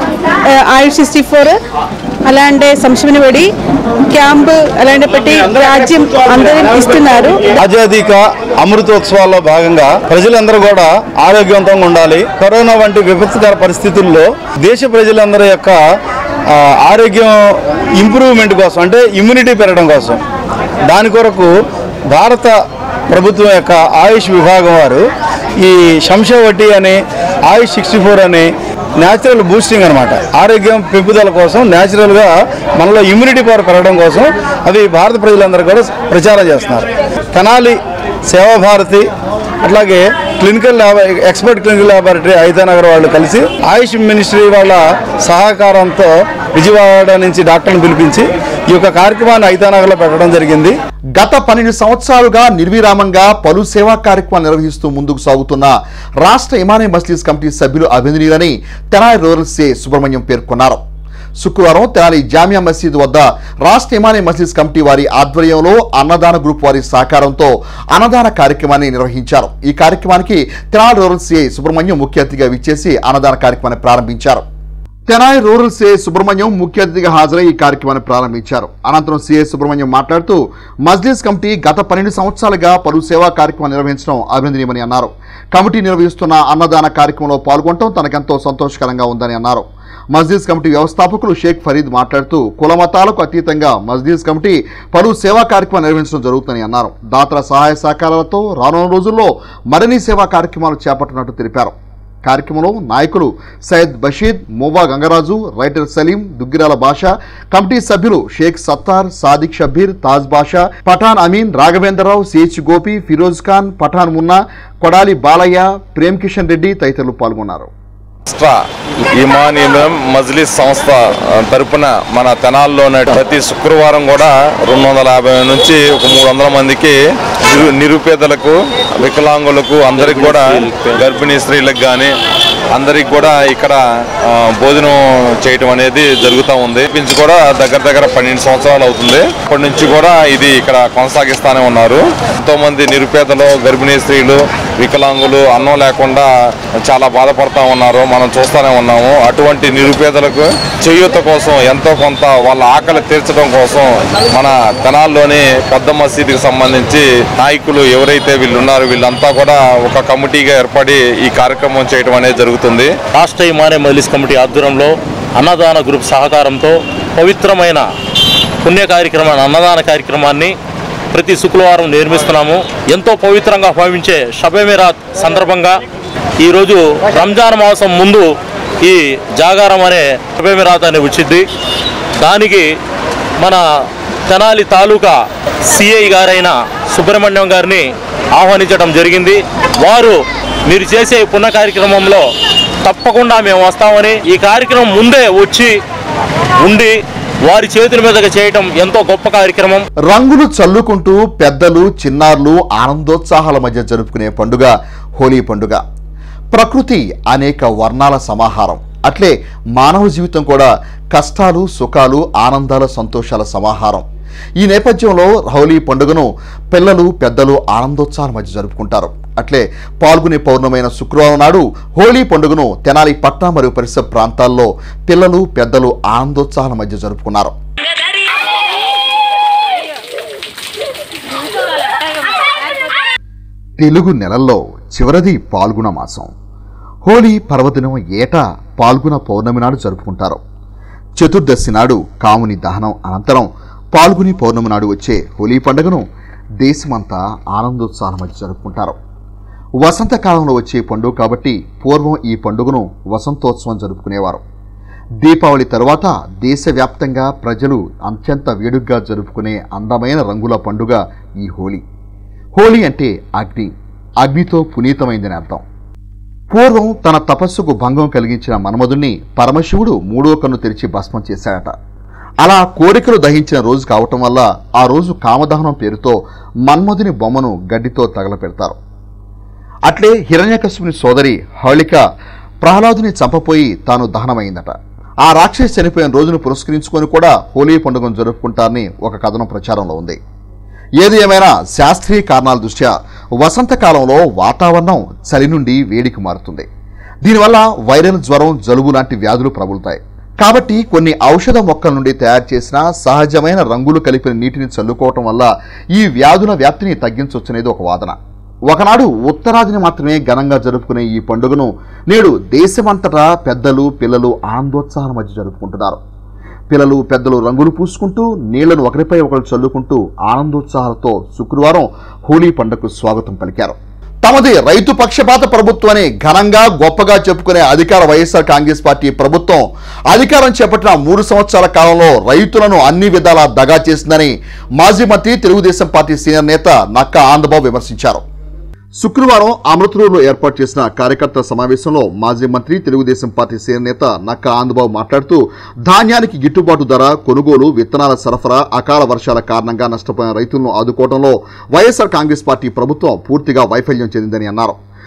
Speaker 10: ఆ, ఆయుష్ సిక్స్టీ ఫోర్ అలాంటి సంక్షేమనిబడి క్యాంప్ అలాంటి పెట్టి రాజ్యం అందరూ ఇస్తున్నారు
Speaker 11: ఆజాదీక అమృతోత్సవాల్లో భాగంగా ప్రజలందరూ కూడా ఆరోగ్యవంతంగా ఉండాలి కరోనా వంటి విపత్కర పరిస్థితుల్లో దేశ ప్రజలందరి యొక్క ఆ, ఆరోగ్యం ఇంప్రూవ్మెంట్ కోసం అంటే ఇమ్యూనిటీ పెరగడం కోసం దాని కొరకు భారత ప్రభుత్వం యొక్క ఆయుష్ విభాగం వారు ఈ శంషవటి అని ఆయుష్ సిక్స్టీ ఫోర్ అని న్యాచురల్ బూస్టింగ్ అనమాట ఆరోగ్యం పెంపుదల కోసం న్యాచురల్గా మనలో ఇమ్యూనిటీ పవర్ పెరగడం కోసం అవి భారత ప్రజలందరూ కూడా ప్రచారం చేస్తున్నారు తెనాలి సేవా భారతి అట్లాగే clinical lab expert clinical laboratory Aithanagar వాళ్ళు కలిసి ఆయుష్ మినిస్ట్రీ వాళ్ళ సహకారంతో విజయవాడ నుంచి డాక్టర్ని పిలిపించి ఈ యొక్క కార్యక్రమాన్ని ఐతానగర్లో పెట్టడం జరిగింది
Speaker 1: గత పన్నెండు సంవత్సరాలుగా నిర్విరామంగా పలు సేవా కార్యక్రమాలు నిర్వహిస్తూ ముందుకు సాగుతున్న రాష్ట్ర ఇమానీ మస్లీస్ కమిటీ సభ్యులు అభినందనీయులని తెనాలి రూరల్ సే సుబ్రహ్మణ్యం పేర్కొన్నారు శుక్రవారం తెనాలి జామియా మసీద్ వద్ద రాష్ట్ర ఇమానీ మసీద్ కమిటీ వారి ఆధ్వర్యంలో అన్నదాన గ్రూప్ వారి సహకారంతో అన్నదాన కార్యక్రమాన్ని నిర్వహించారు ఈ కార్యక్రమానికి తెనాలి రూరల్ సిఐ సుబ్రహ్మణ్యం ముఖ్య అతిథిగా విచ్చేసి అన్నదాన కార్యక్రమాన్ని ప్రారంభించారు తెనాలి రూరల్ సిఐ సుబ్రహ్మణ్యం ముఖ్య అతిథిగా హాజరై ఈ కార్యక్రమాన్ని ప్రారంభించారు అనంతరం సిఐ సుబ్రహ్మణ్యం మాట్లాడుతూ మజ్లిస్ కమిటీ గత పన్నెండు సంవత్సరాలుగా పలు సేవా కార్యక్రమాలు నిర్వహించడం అభినందనీయమని అన్నారు కమిటీ నిర్వహిస్తున్న అన్నదాన కార్యక్రమంలో పాల్గొనడం తనకెంతో సంతోషకరంగా ఉందని అన్నారు మస్జిద్ కమిటీ వ్యవస్థాపకులు షేక్ ఫరీద్ మాట్లాడుతూ కుల మతాలకు అతీతంగా మస్జిద్ కమిటీ పలు సేవా కార్యక్రమాలు నిర్వహించడం జరుగుతుందని అన్నారు దాతల సహాయ సహకారాలతో రానున్న రోజుల్లో మరిన్ని సేవా కార్యక్రమాలు చేపట్టినట్టు తెలిపారు కార్యక్రమంలో నాయకులు సయ్యద్ బషీద్ మోవా గంగరాజు రైటర్ సలీం దుగ్గిరాల బాషా కమిటీ సభ్యులు షేక్ సత్తార్ సాదిక్ షబ్బీర్ తాజ్ బాషా పఠాన్ అమీన్ రాఘవేంద్రరావు సిహెచ్ గోపి ఫిరోజ్ ఖాన్ పఠాన్ మున్నా కొడాలి బాలయ్య ప్రేమ్ కిషన్ రెడ్డి తదితరులు పాల్గొన్నారు
Speaker 12: రాష్ట్ర ఇమానియం మజ్లిస్ సంస్థ ఆ, తరపున మన తెనాల్లోనే ప్రతి శుక్రవారం కూడా రెండు వందల యాభై నుంచి ఒక మూడు వందల మందికి నిరు నిరుపేదలకు వికలాంగులకు అందరికి కూడా గర్భిణీ స్త్రీలకు కానీ అందరికి కూడా ఇక్కడ ఆ, భోజనం చేయటం అనేది జరుగుతూ ఉంది నుంచి కూడా దగ్గర దగ్గర పన్నెండు సంవత్సరాలు అవుతుంది అప్పటి నుంచి కూడా ఇది ఇక్కడ కొనసాగిస్తానే ఉన్నారు ఎంతో మంది నిరుపేదలు గర్భిణీ స్త్రీలు వికలాంగులు అన్నం లేకుండా చాలా బాధపడతా ఉన్నారు మనం చూస్తూనే ఉన్నాము అటువంటి నిరుపేదలకు చేయూత కోసం ఎంతో కొంత వాళ్ళ ఆకలి తీర్చడం కోసం మన తెనాల్లోని పెద్ద మసీదుకి సంబంధించి నాయకులు ఎవరైతే వీళ్ళు ఉన్నారో వీళ్ళంతా కూడా ఒక కమిటీగా ఏర్పడి ఈ కార్యక్రమం చేయడం అనేది జరుగుతుంది
Speaker 13: రాష్ట్ర ఇమానే మజ్లిస్ కమిటీ ఆధ్వర్యంలో అన్నదాన గ్రూప్ సహకారంతో పవిత్రమైన పుణ్య కార్యక్రమాన్ని అన్నదాన కార్యక్రమాన్ని ప్రతి శుక్రవారం నిర్మిస్తున్నాము ఎంతో పవిత్రంగా భావించే షబేమిరాత్ సందర్భంగా ఈరోజు రంజాన్ మాసం ముందు ఈ జాగారం అనే షబేమిరాత్ అనే వచ్చింది దానికి మన తెనాలి తాలూకా సిఐ గారైన సుబ్రహ్మణ్యం గారిని ఆహ్వానించడం జరిగింది వారు మీరు చేసే పుణ్య కార్యక్రమంలో తప్పకుండా మేము వస్తామని ఈ కార్యక్రమం ముందే వచ్చి ఉండి వారి చేతుల మీదుగా చేయటం ఎంతో గొప్ప కార్యక్రమం
Speaker 1: రంగులు చల్లుకుంటూ పెద్దలు చిన్నారులు ఆనందోత్సాహాల మధ్య జరుపుకునే పండుగ హోలీ పండుగ ప్రకృతి అనేక వర్ణాల సమాహారం అట్లే మానవ జీవితం కూడా కష్టాలు సుఖాలు ఆనందాల సంతోషాల సమాహారం ఈ నేపథ్యంలో హోలీ పండుగను పిల్లలు పెద్దలు ఆనందోత్సాహాల మధ్య జరుపుకుంటారు అట్లే పాల్గొనే పౌర్ణమైన శుక్రవారం నాడు హోలీ పండుగను తెనాలి పట్నం మరియు పరిసర ప్రాంతాల్లో పిల్లలు పెద్దలు ఆనందోత్సాహాల మధ్య జరుపుకున్నారు తెలుగు నెలల్లో చివరిది పాల్గొన మాసం హోలీ పర్వదినం ఏటా పాల్గొన పౌర్ణమి నాడు జరుపుకుంటారు చతుర్దశి నాడు కాముని దహనం అనంతరం పాల్గొని పౌర్ణమి నాడు వచ్చే హోలీ పండుగను దేశమంతా ఆనందోత్సాహాల మధ్య జరుపుకుంటారు వసంతకాలంలో వచ్చే పండుగ కాబట్టి పూర్వం ఈ పండుగను వసంతోత్సవం జరుపుకునేవారు దీపావళి తరువాత దేశవ్యాప్తంగా ప్రజలు అత్యంత వేడుగ్గా జరుపుకునే అందమైన రంగుల పండుగ ఈ హోలీ హోలీ అంటే అగ్ని అగ్నితో పునీతమైందని అర్థం పూర్వం తన తపస్సుకు భంగం కలిగించిన మన్మధుణ్ణి పరమశివుడు మూడో కన్ను తెరిచి భస్మం చేశాడట అలా కోరికలు దహించిన రోజు కావటం వల్ల ఆ రోజు కామదహనం పేరుతో మన్మధుని బొమ్మను గడ్డితో తగలపెడతారు అట్లే హిరణ్యకశిపుని సోదరి హౌళిక ప్రహ్లాదుని చంపపోయి తాను దహనమైందట ఆ రాక్షసి చనిపోయిన రోజును పురస్కరించుకొని కూడా హోలీ పండుగను జరుపుకుంటారని ఒక కథనం ప్రచారంలో ఉంది ఏది ఏమైనా శాస్త్రీయ కారణాల దృష్ట్యా వసంతకాలంలో వాతావరణం చలి నుండి వేడికి మారుతుంది దీనివల్ల వైరల్ జ్వరం జలుబు లాంటి వ్యాధులు ప్రబలుతాయి కాబట్టి కొన్ని ఔషధ మొక్కల నుండి తయారు చేసిన సహజమైన రంగులు కలిపిన నీటిని చల్లుకోవటం వల్ల ఈ వ్యాధుల వ్యాప్తిని తగ్గించవచ్చనేది ఒక వాదన ఒకనాడు ఉత్తరాదిని మాత్రమే ఘనంగా జరుపుకునే ఈ పండుగను నేడు దేశమంతటా పెద్దలు పిల్లలు ఆనందోత్సాహాల మధ్య జరుపుకుంటున్నారు పిల్లలు పెద్దలు రంగులు పూసుకుంటూ నీళ్లను ఒకరిపై ఒకరు చల్లుకుంటూ ఆనందోత్సాహాలతో శుక్రవారం హోలీ పండుగకు స్వాగతం పలికారు తమది రైతు పక్షపాత ప్రభుత్వాన్ని ఘనంగా గొప్పగా చెప్పుకునే అధికార వైఎస్ఆర్ కాంగ్రెస్ పార్టీ ప్రభుత్వం అధికారం చేపట్టిన మూడు సంవత్సరాల కాలంలో రైతులను అన్ని విధాలా దగా చేసిందని మాజీ మంత్రి తెలుగుదేశం పార్టీ సీనియర్ నేత నక్క ఆనందబాబు విమర్శించారు శుక్రవారం అమృతూరులో ఏర్పాటు చేసిన కార్యకర్తల సమావేశంలో మాజీ మంత్రి తెలుగుదేశం పార్టీ సీనియర్ నేత నక్క ఆనందబాబు మాట్లాడుతూ ధాన్యానికి గిట్టుబాటు ధర కొనుగోలు విత్తనాల సరఫరా అకాల వర్షాల కారణంగా నష్టపోయిన రైతులను ఆదుకోవడంలో వైఎస్ఆర్ కాంగ్రెస్ పార్టీ ప్రభుత్వం పూర్తిగా వైఫల్యం చెందిందని అన్నారు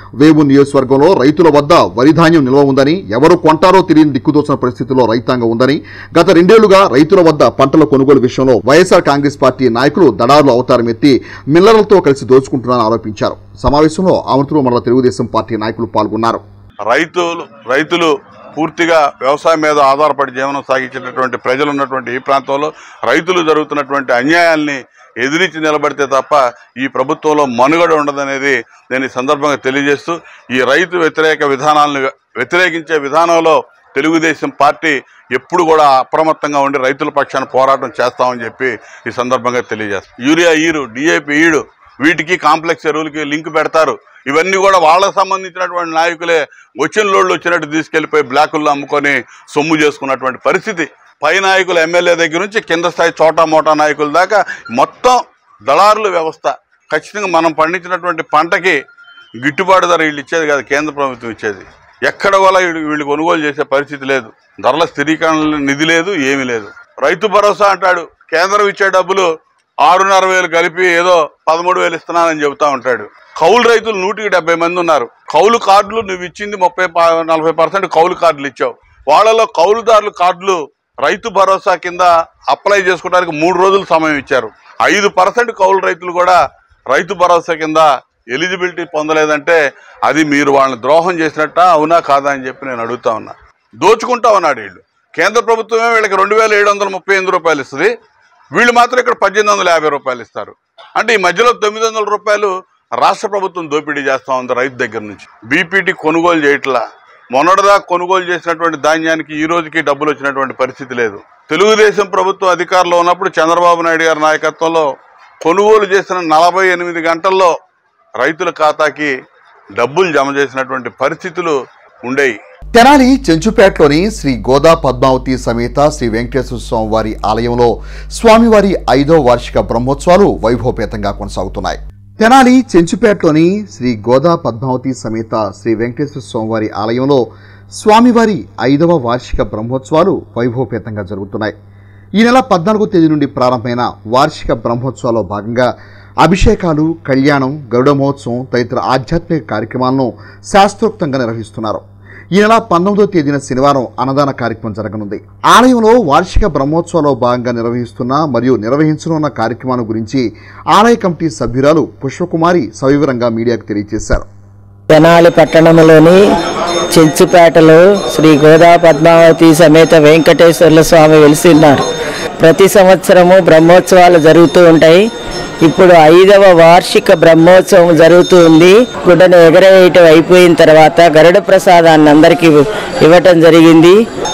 Speaker 1: వేవు నియోజకవర్గంలో రైతుల వద్ద వరి ధాన్యం నిల్వ ఉందని ఎవరు కొంటారో తెలియని దిక్కుదోచిన పరిస్థితిలో రైతాంగం ఉందని గత రెండేళ్లుగా రైతుల వద్ద పంటల కొనుగోలు విషయంలో వైఎస్ఆర్ కాంగ్రెస్ పార్టీ నాయకులు దడారులు అవతారం ఎత్తి మిల్లర్లతో కలిసి దోచుకుంటున్నారని ఆరోపించారు సమావేశంలో అమృతూరు మండల తెలుగుదేశం పార్టీ నాయకులు పాల్గొన్నారు
Speaker 14: రైతులు రైతులు పూర్తిగా వ్యవసాయం మీద ఆధారపడి జీవనం సాగించేటటువంటి ప్రజలు ఉన్నటువంటి ఈ ప్రాంతంలో రైతులు జరుగుతున్నటువంటి అన్యాయాల్ని ఎదిరించి నిలబడితే తప్ప ఈ ప్రభుత్వంలో మనుగడ ఉండదనేది నేను ఈ సందర్భంగా తెలియజేస్తూ ఈ రైతు వ్యతిరేక విధానాలను వ్యతిరేకించే విధానంలో తెలుగుదేశం పార్టీ ఎప్పుడు కూడా అప్రమత్తంగా ఉండి రైతుల పక్షాన పోరాటం చేస్తామని చెప్పి ఈ సందర్భంగా తెలియజేస్తాం యూరియా ఈరు డిఏపి ఈడు వీటికి కాంప్లెక్స్ ఎరువులకి లింక్ పెడతారు ఇవన్నీ కూడా వాళ్ళకు సంబంధించినటువంటి నాయకులే వచ్చిన లోళ్ళు వచ్చినట్టు తీసుకెళ్లిపోయి బ్లాకుల్లో అమ్ముకొని సొమ్ము చేసుకున్నటువంటి పరిస్థితి పై నాయకులు ఎమ్మెల్యే దగ్గర నుంచి కింద స్థాయి చోటా మోటా నాయకుల దాకా మొత్తం దళారుల వ్యవస్థ ఖచ్చితంగా మనం పండించినటువంటి పంటకి గిట్టుబాటు ధర వీళ్ళు ఇచ్చేది కాదు కేంద్ర ప్రభుత్వం ఇచ్చేది ఎక్కడ కూడా వీళ్ళు వీళ్ళు కొనుగోలు చేసే పరిస్థితి లేదు ధరల స్థిరీకరణ నిధి లేదు ఏమీ లేదు రైతు భరోసా అంటాడు కేంద్రం ఇచ్చే డబ్బులు ఆరున్నర వేలు కలిపి ఏదో పదమూడు వేలు ఇస్తున్నానని చెబుతా ఉంటాడు కౌలు రైతులు నూటికి డెబ్బై మంది ఉన్నారు కౌలు కార్డులు నువ్వు ఇచ్చింది ముప్పై ప- నలభై పర్సెంట్ కౌలు కార్డులు ఇచ్చావు వాళ్ళలో కౌలుదారులు కార్డులు రైతు భరోసా కింద అప్లై చేసుకోవడానికి మూడు రోజులు సమయం ఇచ్చారు ఐదు పర్సెంట్ కౌలు రైతులు కూడా రైతు భరోసా కింద ఎలిజిబిలిటీ పొందలేదంటే అది మీరు వాళ్ళని ద్రోహం చేసినట్ట అవునా కాదా అని చెప్పి నేను అడుగుతా ఉన్నా దోచుకుంటా ఉన్నాడు వీళ్ళు కేంద్ర ప్రభుత్వమే వీళ్ళకి రెండు వేల ఏడు వందల ముప్పై ఎనిమిది రూపాయలు ఇస్తుంది వీళ్ళు మాత్రం ఇక్కడ పద్దెనిమిది వందల యాభై రూపాయలు ఇస్తారు అంటే ఈ మధ్యలో తొమ్మిది వందల రూపాయలు రాష్ట్ర ప్రభుత్వం దోపిడీ చేస్తా ఉంది రైతు దగ్గర నుంచి బీపీటీ కొనుగోలు చేయట్లా మొన్నటిదా కొనుగోలు చేసినటువంటి ధాన్యానికి ఈ రోజుకి డబ్బులు వచ్చినటువంటి పరిస్థితి లేదు తెలుగుదేశం ప్రభుత్వం అధికారంలో ఉన్నప్పుడు చంద్రబాబు నాయుడు గారి నాయకత్వంలో కొనుగోలు చేసిన నలభై ఎనిమిది గంటల్లో రైతుల ఖాతాకి డబ్బులు జమ చేసినటువంటి పరిస్థితులు ఉండేవి
Speaker 1: తెనాలి చెంచుపేటలోని శ్రీ గోదా పద్మావతి సమేత శ్రీ వెంకటేశ్వర స్వామి వారి ఆలయంలో స్వామివారి ఐదో వార్షిక బ్రహ్మోత్సవాలు వైభవపేతంగా కొనసాగుతున్నాయి తెనాలి చెంచుపేటలోని శ్రీ గోదా పద్మావతి సమేత శ్రీ వెంకటేశ్వర స్వామివారి ఆలయంలో స్వామివారి ఐదవ వార్షిక బ్రహ్మోత్సవాలు వైభవపేతంగా జరుగుతున్నాయి ఈ నెల పద్నాలుగో తేదీ నుండి ప్రారంభమైన వార్షిక బ్రహ్మోత్సవాల్లో భాగంగా అభిషేకాలు కళ్యాణం గరుడ మహోత్సవం తదితర ఆధ్యాత్మిక కార్యక్రమాలను శాస్త్రోక్తంగా నిర్వహిస్తున్నారు ఈ నెల పంతొమ్మిదో తేదీన శనివారం అన్నదాన కార్యక్రమం జరగనుంది ఆలయంలో వార్షిక బ్రహ్మోత్సవాల్లో భాగంగా నిర్వహిస్తున్న మరియు నిర్వహించనున్న కార్యక్రమాల గురించి ఆలయ కమిటీ సభ్యురాలు పుష్పకుమారి సవివరంగా మీడియాకు తెలియజేశారు
Speaker 15: తెనాలి పట్టణంలోని చెంచుపేటలో శ్రీ గోదా పద్మావతి సమేత వెంకటేశ్వర్ల స్వామి వెలిసి ఉన్నారు ప్రతి సంవత్సరము బ్రహ్మోత్సవాలు జరుగుతూ ఉంటాయి ఇప్పుడు ఐదవ వార్షిక బ్రహ్మోత్సవం జరుగుతూ ఉంది గుడ్డను ఎగరేయటం అయిపోయిన తర్వాత గరుడ ప్రసాదాన్ని అందరికీ ఇవ్వటం జరిగింది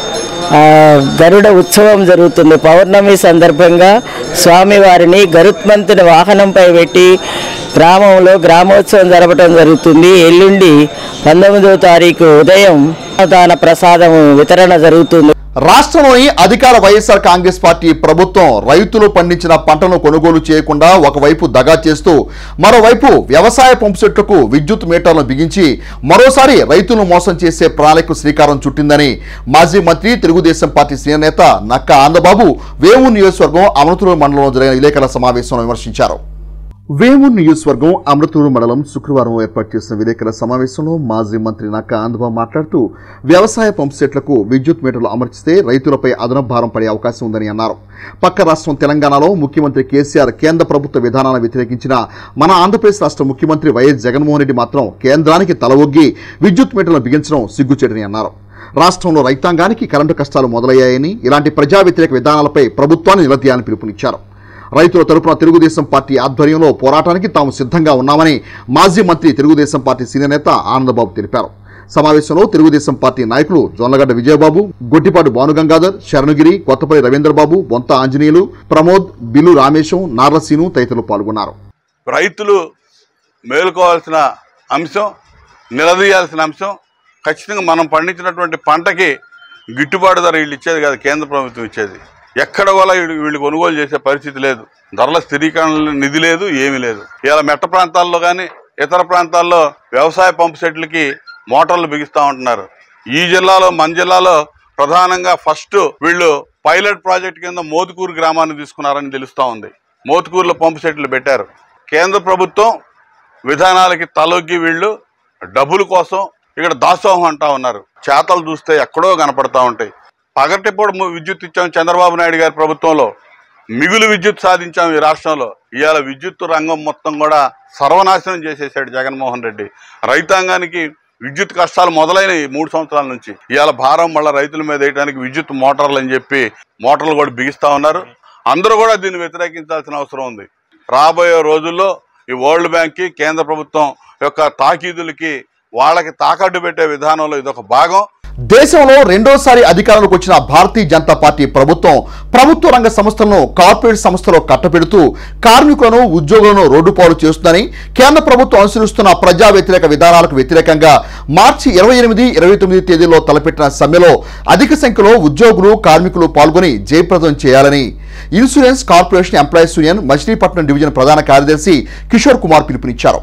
Speaker 15: ఆ, గరుడ ఉత్సవం జరుగుతుంది పౌర్ణమి సందర్భంగా స్వామివారిని గరుత్మంతుని వాహనంపై పెట్టి గ్రామంలో గ్రామోత్సవం జరపడం జరుగుతుంది ఎల్లుండి పంతొమ్మిదవ తారీఖు ఉదయం అన్నదాన ప్రసాదం వితరణ జరుగుతుంది
Speaker 1: రాష్ట్రంలోని అధికార వైఎస్ఆర్ కాంగ్రెస్ పార్టీ ప్రభుత్వం రైతులు పండించిన పంటను కొనుగోలు చేయకుండా ఒకవైపు దగా చేస్తూ మరోవైపు వ్యవసాయ పంపుసెట్లకు విద్యుత్ మీటర్లను బిగించి మరోసారి రైతులను మోసం చేసే ప్రణాళికకు శ్రీకారం చుట్టిందని మాజీ మంత్రి తెలుగుదేశం పార్టీ సీనియర్ నేత నక్క ఆందబాబు వేము నియోజకవర్గం అమృతూరు మండలంలో జరిగిన విలేకరుల సమావేశంలో విమర్శించారు వేమూరు నియోజకవర్గం అమృతూరు మండలం శుక్రవారం ఏర్పాటు చేసిన విలేకరుల సమావేశంలో మాజీ మంత్రి నక్క ఆందబాబు మాట్లాడుతూ వ్యవసాయ పంప్ సెట్లకు విద్యుత్ మీటర్లు అమర్చితే రైతులపై అదనపు భారం పడే అవకాశం ఉందని అన్నారు పక్క రాష్ట్రం తెలంగాణలో ముఖ్యమంత్రి కేసీఆర్ కేంద్ర ప్రభుత్వ విధానాలను వ్యతిరేకించిన మన ఆంధ్రప్రదేశ్ రాష్ట్ర ముఖ్యమంత్రి వైఎస్ జగన్మోహన్ రెడ్డి మాత్రం కేంద్రానికి తల ఒగ్గి విద్యుత్ మీటర్లను బిగించడం సిగ్గుచేటని అన్నారు రాష్ట్రంలో రైతాంగానికి కరెంటు కష్టాలు మొదలయ్యాయని ఇలాంటి ప్రజా వ్యతిరేక విధానాలపై ప్రభుత్వాన్ని నిలదీయాలని పిలుపునిచ్చారు రైతుల తరపున తెలుగుదేశం పార్టీ ఆధ్వర్యంలో పోరాటానికి తాము సిద్ధంగా ఉన్నామని మాజీ మంత్రి తెలుగుదేశం పార్టీ సీనియర్ నేత ఆనందబాబు తెలిపారు సమావేశంలో తెలుగుదేశం పార్టీ నాయకులు జొన్నగడ్డ విజయబాబు గొట్టిపాటి భానుగంగాధర్ శరణగిరి కొత్తపల్లి రవీంద్రబాబు బొంత ఆంజనేయులు ప్రమోద్ బిల్లు రామేశం నారసీను తదితరులు పాల్గొన్నారు
Speaker 14: రైతులు మేలుకోవాల్సిన అంశం నిలదీయాల్సిన అంశం ఖచ్చితంగా మనం పండించినటువంటి పంటకి గిట్టుబాటు ధర వీళ్ళు ఇచ్చేది కాదు కేంద్ర ప్రభుత్వం ఇచ్చేది ఎక్కడ కూడా వీళ్ళు వీళ్ళు కొనుగోలు చేసే పరిస్థితి లేదు ధరల స్థిరీకరణ నిధి లేదు ఏమీ లేదు ఇలా మెట్ట ప్రాంతాల్లో కానీ ఇతర ప్రాంతాల్లో వ్యవసాయ పంపు సెట్లకి మోటార్లు బిగిస్తూ ఉంటున్నారు ఈ జిల్లాలో మన జిల్లాలో ప్రధానంగా ఫస్ట్ వీళ్ళు పైలట్ ప్రాజెక్ట్ కింద మోతుకూరు గ్రామాన్ని తీసుకున్నారని తెలుస్తూ ఉంది మోతుకూరులో పంపు సెట్లు పెట్టారు కేంద్ర ప్రభుత్వం విధానాలకి తలొగ్గి వీళ్ళు డబ్బుల కోసం ఇక్కడ దాసోహం అంటా ఉన్నారు చేతలు చూస్తే ఎక్కడో కనపడతా ఉంటాయి పగటిపూట ము- విద్యుత్ ఇచ్చాం చంద్రబాబు నాయుడు గారి ప్రభుత్వంలో మిగులు విద్యుత్ సాధించాం ఈ రాష్ట్రంలో ఇవాళ విద్యుత్ రంగం మొత్తం కూడా సర్వనాశనం చేసేసాడు జగన్మోహన్ రెడ్డి రైతాంగానికి విద్యుత్ కష్టాలు మొదలైనవి మూడు సంవత్సరాల నుంచి ఇవాళ భారం మళ్ళీ రైతుల మీద వేయడానికి విద్యుత్ మోటార్లు అని చెప్పి మోటార్లు కూడా బిగిస్తా ఉన్నారు అందరూ కూడా దీన్ని వ్యతిరేకించాల్సిన అవసరం ఉంది రాబోయే రోజుల్లో ఈ వరల్డ్ బ్యాంక్ కి కేంద్ర ప్రభుత్వం యొక్క తాకీదులకి వాళ్ళకి తాకట్టు పెట్టే విధానంలో ఇదొక భాగం
Speaker 1: దేశంలో రెండోసారి అధికారంలోకి వచ్చిన భారతీయ జనతా పార్టీ ప్రభుత్వం ప్రభుత్వ రంగ సంస్థలను కార్పొరేట్ సంస్థలో కట్టపెడుతూ కార్మికులను ఉద్యోగులను రోడ్డుపాలు చేస్తుందని కేంద్ర ప్రభుత్వం అనుసరిస్తున్న ప్రజా వ్యతిరేక విధానాలకు వ్యతిరేకంగా మార్చి ఇరవై ఎనిమిది ఇరవై తొమ్మిది తేదీలో తలపెట్టిన సమ్మెలో అధిక సంఖ్యలో ఉద్యోగులు కార్మికులు పాల్గొని జయప్రదం చేయాలని insurance corporation employees union Machilipatnam division ప్రధాన కార్యదర్శి కిషోర్ కుమార్ పిలుపునిచ్చారు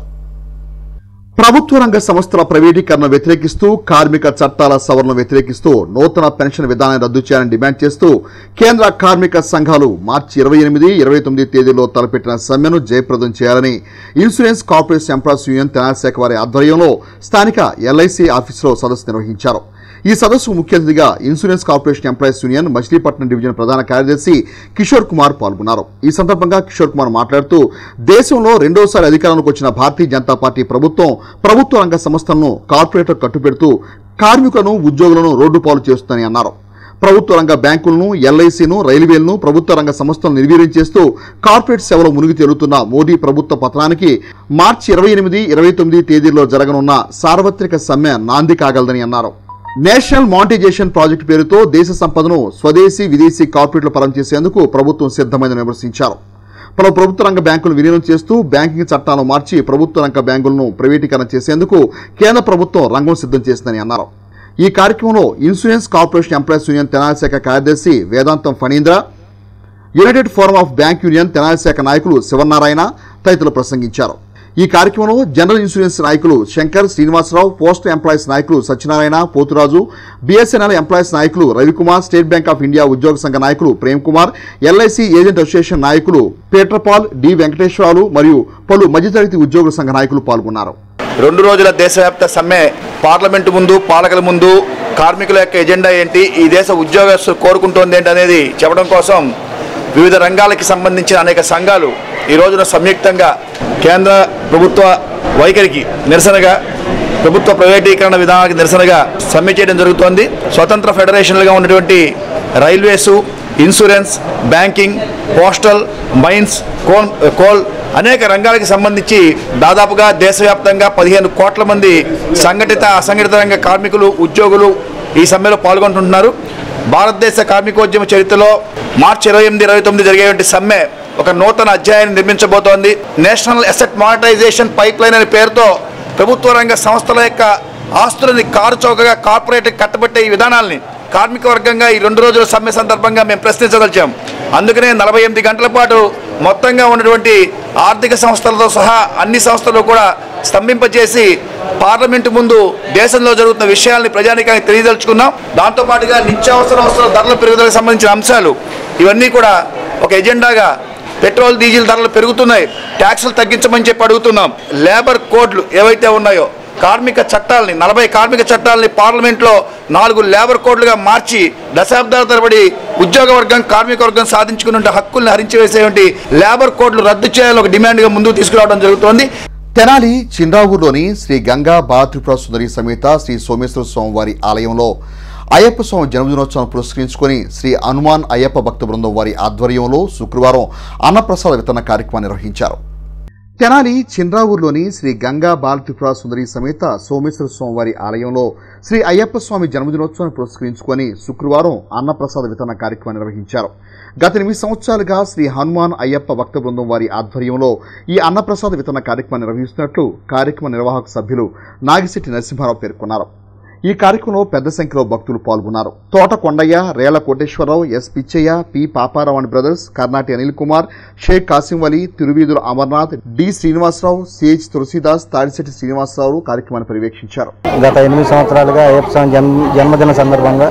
Speaker 1: ప్రభుత్వ రంగ సంస్థల ప్రైవేటీకరణ వ్యతిరేకిస్తూ కార్మిక చట్టాల సవరణ వ్యతిరేకిస్తూ నూతన పెన్షన్ విధానాన్ని రద్దు చేయాలని డిమాండ్ చేస్తూ కేంద్ర కార్మిక సంఘాలు మార్చి ఇరవై ఎనిమిది ఇరవై తొమ్మిది తేదీలో తలపెట్టిన సమ్మెను జయప్రదం చేయాలని insurance corporation employees union Tenali శాఖ వారి ఆధ్వర్యంలో స్థానిక ఎల్ఐసి ఆఫీసులో సదస్సు నిర్వహించారు ఈ సదస్సు ముఖ్య అతిథిగా insurance corporation employees union Machilipatnam division ప్రధాన కార్యదర్శి కిషోర్ కుమార్ పాల్గొన్నారు ఈ సందర్భంగా కిషోర్ కుమార్ మాట్లాడుతూ దేశంలో రెండోసారి అధికారంలోకి వచ్చిన భారతీయ జనతా పార్టీ ప్రభుత్వం ప్రభుత్వ రంగ సంస్థలను కార్పొరేటర్ కట్టుపెడుతూ కార్మికులను ఉద్యోగులను రోడ్డు పాలు చేస్తుందని అన్నారు ప్రభుత్వ రంగ బ్యాంకులను ఎల్ఐసిను రైల్వేలను ప్రభుత్వ రంగ సంస్థలను నిర్వీర్యం చేస్తూ కార్పొరేట్ సేవలు మునిగి తేలుతున్న మోదీ ప్రభుత్వ పతనానికి మార్చి ఇరవై ఎనిమిది ఇరవై తొమ్మిది తేదీల్లో జరగనున్న సార్వత్రిక సమ్మె నాంది కాగలదని అన్నారు నేషనల్ మానిటైజేషన్ ప్రాజెక్టు పేరుతో దేశ సంపదను స్వదేశీ విదేశీ కార్పొరేట్లు పరం చేసేందుకు ప్రభుత్వం సిద్ధమైందని విమర్శించారు పలు ప్రభుత్వ రంగ బ్యాంకులు విలీనం చేస్తూ బ్యాంకింగ్ చట్టాలను మార్చి ప్రభుత్వ రంగ బ్యాంకులను ప్రైవేటీకరణ చేసేందుకు కేంద్ర ప్రభుత్వం రంగం సిద్ధం చేసిందని అన్నారు ఈ కార్యక్రమంలో insurance corporation employees union Tenali శాఖ కార్యదర్శి Vedantam Phanindra united forum of bank union Tenali శాఖ నాయకులు శివనారాయణ తదితరులు ప్రసంగించారు ఈ కార్యక్రమంలో జనరల్ ఇన్సూరెన్స్ నాయకులు శంకర్ శ్రీనివాసరావు పోస్ట్ ఎంప్లాయీస్ నాయకులు సత్యనారాయణ పోతురాజు బిఎస్ఎన్ఎల్ ఎంప్లాయీస్ నాయకులు Ravikumar state bank of India ఉద్యోగ సంఘ నాయకులు Prem Kumar LIC agent association నాయకులు పీటర్పాల్ డి వెంకటేశ్వరాలు మరియు పలు మధ్యతరగతి ఉద్యోగుల సంఘ నాయకులు పాల్గొన్నారు
Speaker 16: రెండు రోజుల దేశవ్యాప్త సమ్మె పార్లమెంటు ముందు పాలకుల ముందు కార్మికుల యొక్క ఎజెండా ఏంటి ఈ దేశ ఉద్యోగస్తులు కోరుకుంటోంది ఏంటి అనేది చెప్పడం కోసం వివిధ రంగాలకి సంబంధించిన అనేక సంఘాలు ఈ రోజున సంయుక్తంగా కేంద్ర ప్రభుత్వ వైఖరికి నిరసనగా ప్రభుత్వ ప్రైవేటీకరణ విధానానికి నిరసనగా సమ్మె చేయడం జరుగుతోంది స్వతంత్ర ఫెడరేషన్లుగా ఉన్నటువంటి railways insurance banking postal mines coal coal అనేక రంగాలకు సంబంధించి దాదాపుగా దేశవ్యాప్తంగా పదిహేను కోట్ల మంది సంఘటిత అసంఘటిత రంగ కార్మికులు ఉద్యోగులు ఈ సమ్మెలో పాల్గొంటున్నారు భారతదేశ కార్మికోద్యమ చరిత్రలో మార్చి ఇరవై ఎనిమిది ఇరవై తొమ్మిది జరిగేటువంటి సమ్మె ఒక నూతన అధ్యాయాన్ని నిర్మించబోతోంది national asset monetization pipeline అనే పేరుతో ప్రభుత్వ రంగ సంస్థల యొక్క ఆస్తులని కారు చౌకగా కార్పొరేట్ కట్టబెట్టే ఈ విధానాల్ని కార్మిక వర్గంగా ఈ రెండు రోజుల సమ్మె సందర్భంగా మేము ప్రశ్నించదలిచాం అందుకనే నలభై ఎనిమిది గంటల పాటు మొత్తంగా ఉన్నటువంటి ఆర్థిక సంస్థలతో సహా అన్ని సంస్థలు కూడా స్తంభింపజేసి పార్లమెంటు ముందు దేశంలో జరుగుతున్న విషయాల్ని ప్రజానికానికి తెలియదలుచుకున్నాం దాంతోపాటుగా నిత్యావసర వస్తువుల ధరల పెరుగుదలకు సంబంధించిన అంశాలు ఇవన్నీ కూడా ఒక ఎజెండాగా పెట్రోల్ డీజిల్ ధరలు పెరుగుతున్నాయి ట్యాక్సులు తగ్గించమని చెప్పి అడుగుతున్నాం లేబర్ కోడ్లు ఏవైతే ఉన్నాయో కార్మిక చట్టాలని నలభై కార్మిక చట్టాలని పార్లమెంట్లో నాలుగు లేబర్ కోడ్లుగా మార్చి దశాబ్దాల తరబడి ఉద్యోగ వర్గం కార్మిక వర్గం సాధించుకున్న హక్కుల్ని హరించివేసేటువంటి లేబర్ కోడ్లు రద్దు చేయాలని ఒక డిమాండ్గా ముందుకు తీసుకురావడం జరుగుతోంది
Speaker 1: తెనాలి చిన్రావూరులోని శ్రీ గంగా బాత్రిపుర సుందరి సమేత శ్రీ సోమేశ్వర స్వామివారి ఆలయంలో అయ్యప్ప స్వామి జన్మదినోత్సవం పురస్కరించుకొని శ్రీ హనుమాన్ అయ్యప్ప భక్త బృందం వారి ఆధ్వర్యంలో శుక్రవారం అన్నప్రసాద వితరణ కార్యక్రమాన్ని నిర్వహించారు తెనాలి చిన్రావూరులోని శ్రీ గంగా బాలత్రిపుర సుందరి సమేత సోమేశ్వర స్వామివారి ఆలయంలో శ్రీ అయ్యప్ప స్వామి జన్మదినోత్సవాన్ని పురస్కరించుకొని శుక్రవారం అన్నప్రసాద వితరణ కార్యక్రమం నిర్వహించారు గత ఎనిమిది సంవత్సరాలుగా శ్రీ హనుమాన్ అయ్యప్ప భక్త బృందం వారి ఆధ్వర్యంలో ఈ అన్నప్రసాద వితరణ కార్యక్రమం నిర్వహిస్తున్నట్లు కార్యక్రమ నిర్వాహక సభ్యులు నాగిశెట్టి నరసింహారావు పేర్కొన్నారు ఈ కార్యక్రమంలో పెద్ద సంఖ్యలో భక్తులు పాల్గొన్నారు Thota Kondayya Rela Koteswararao S Pichayya P Paparao and brothers Karnati Anil Kumar Sheikh Kasim Ali Thiruveedhula Amarnath D Srinivasarao CH Tulasidas Tadisetti Srinivasarao కార్యక్రమాన్ని పర్యవేక్షించారు
Speaker 17: గత ఎనిమిది సంవత్సరాలుగా అయ్యప్ప స్వామి జన్మ జన్మదిన సందర్భంగా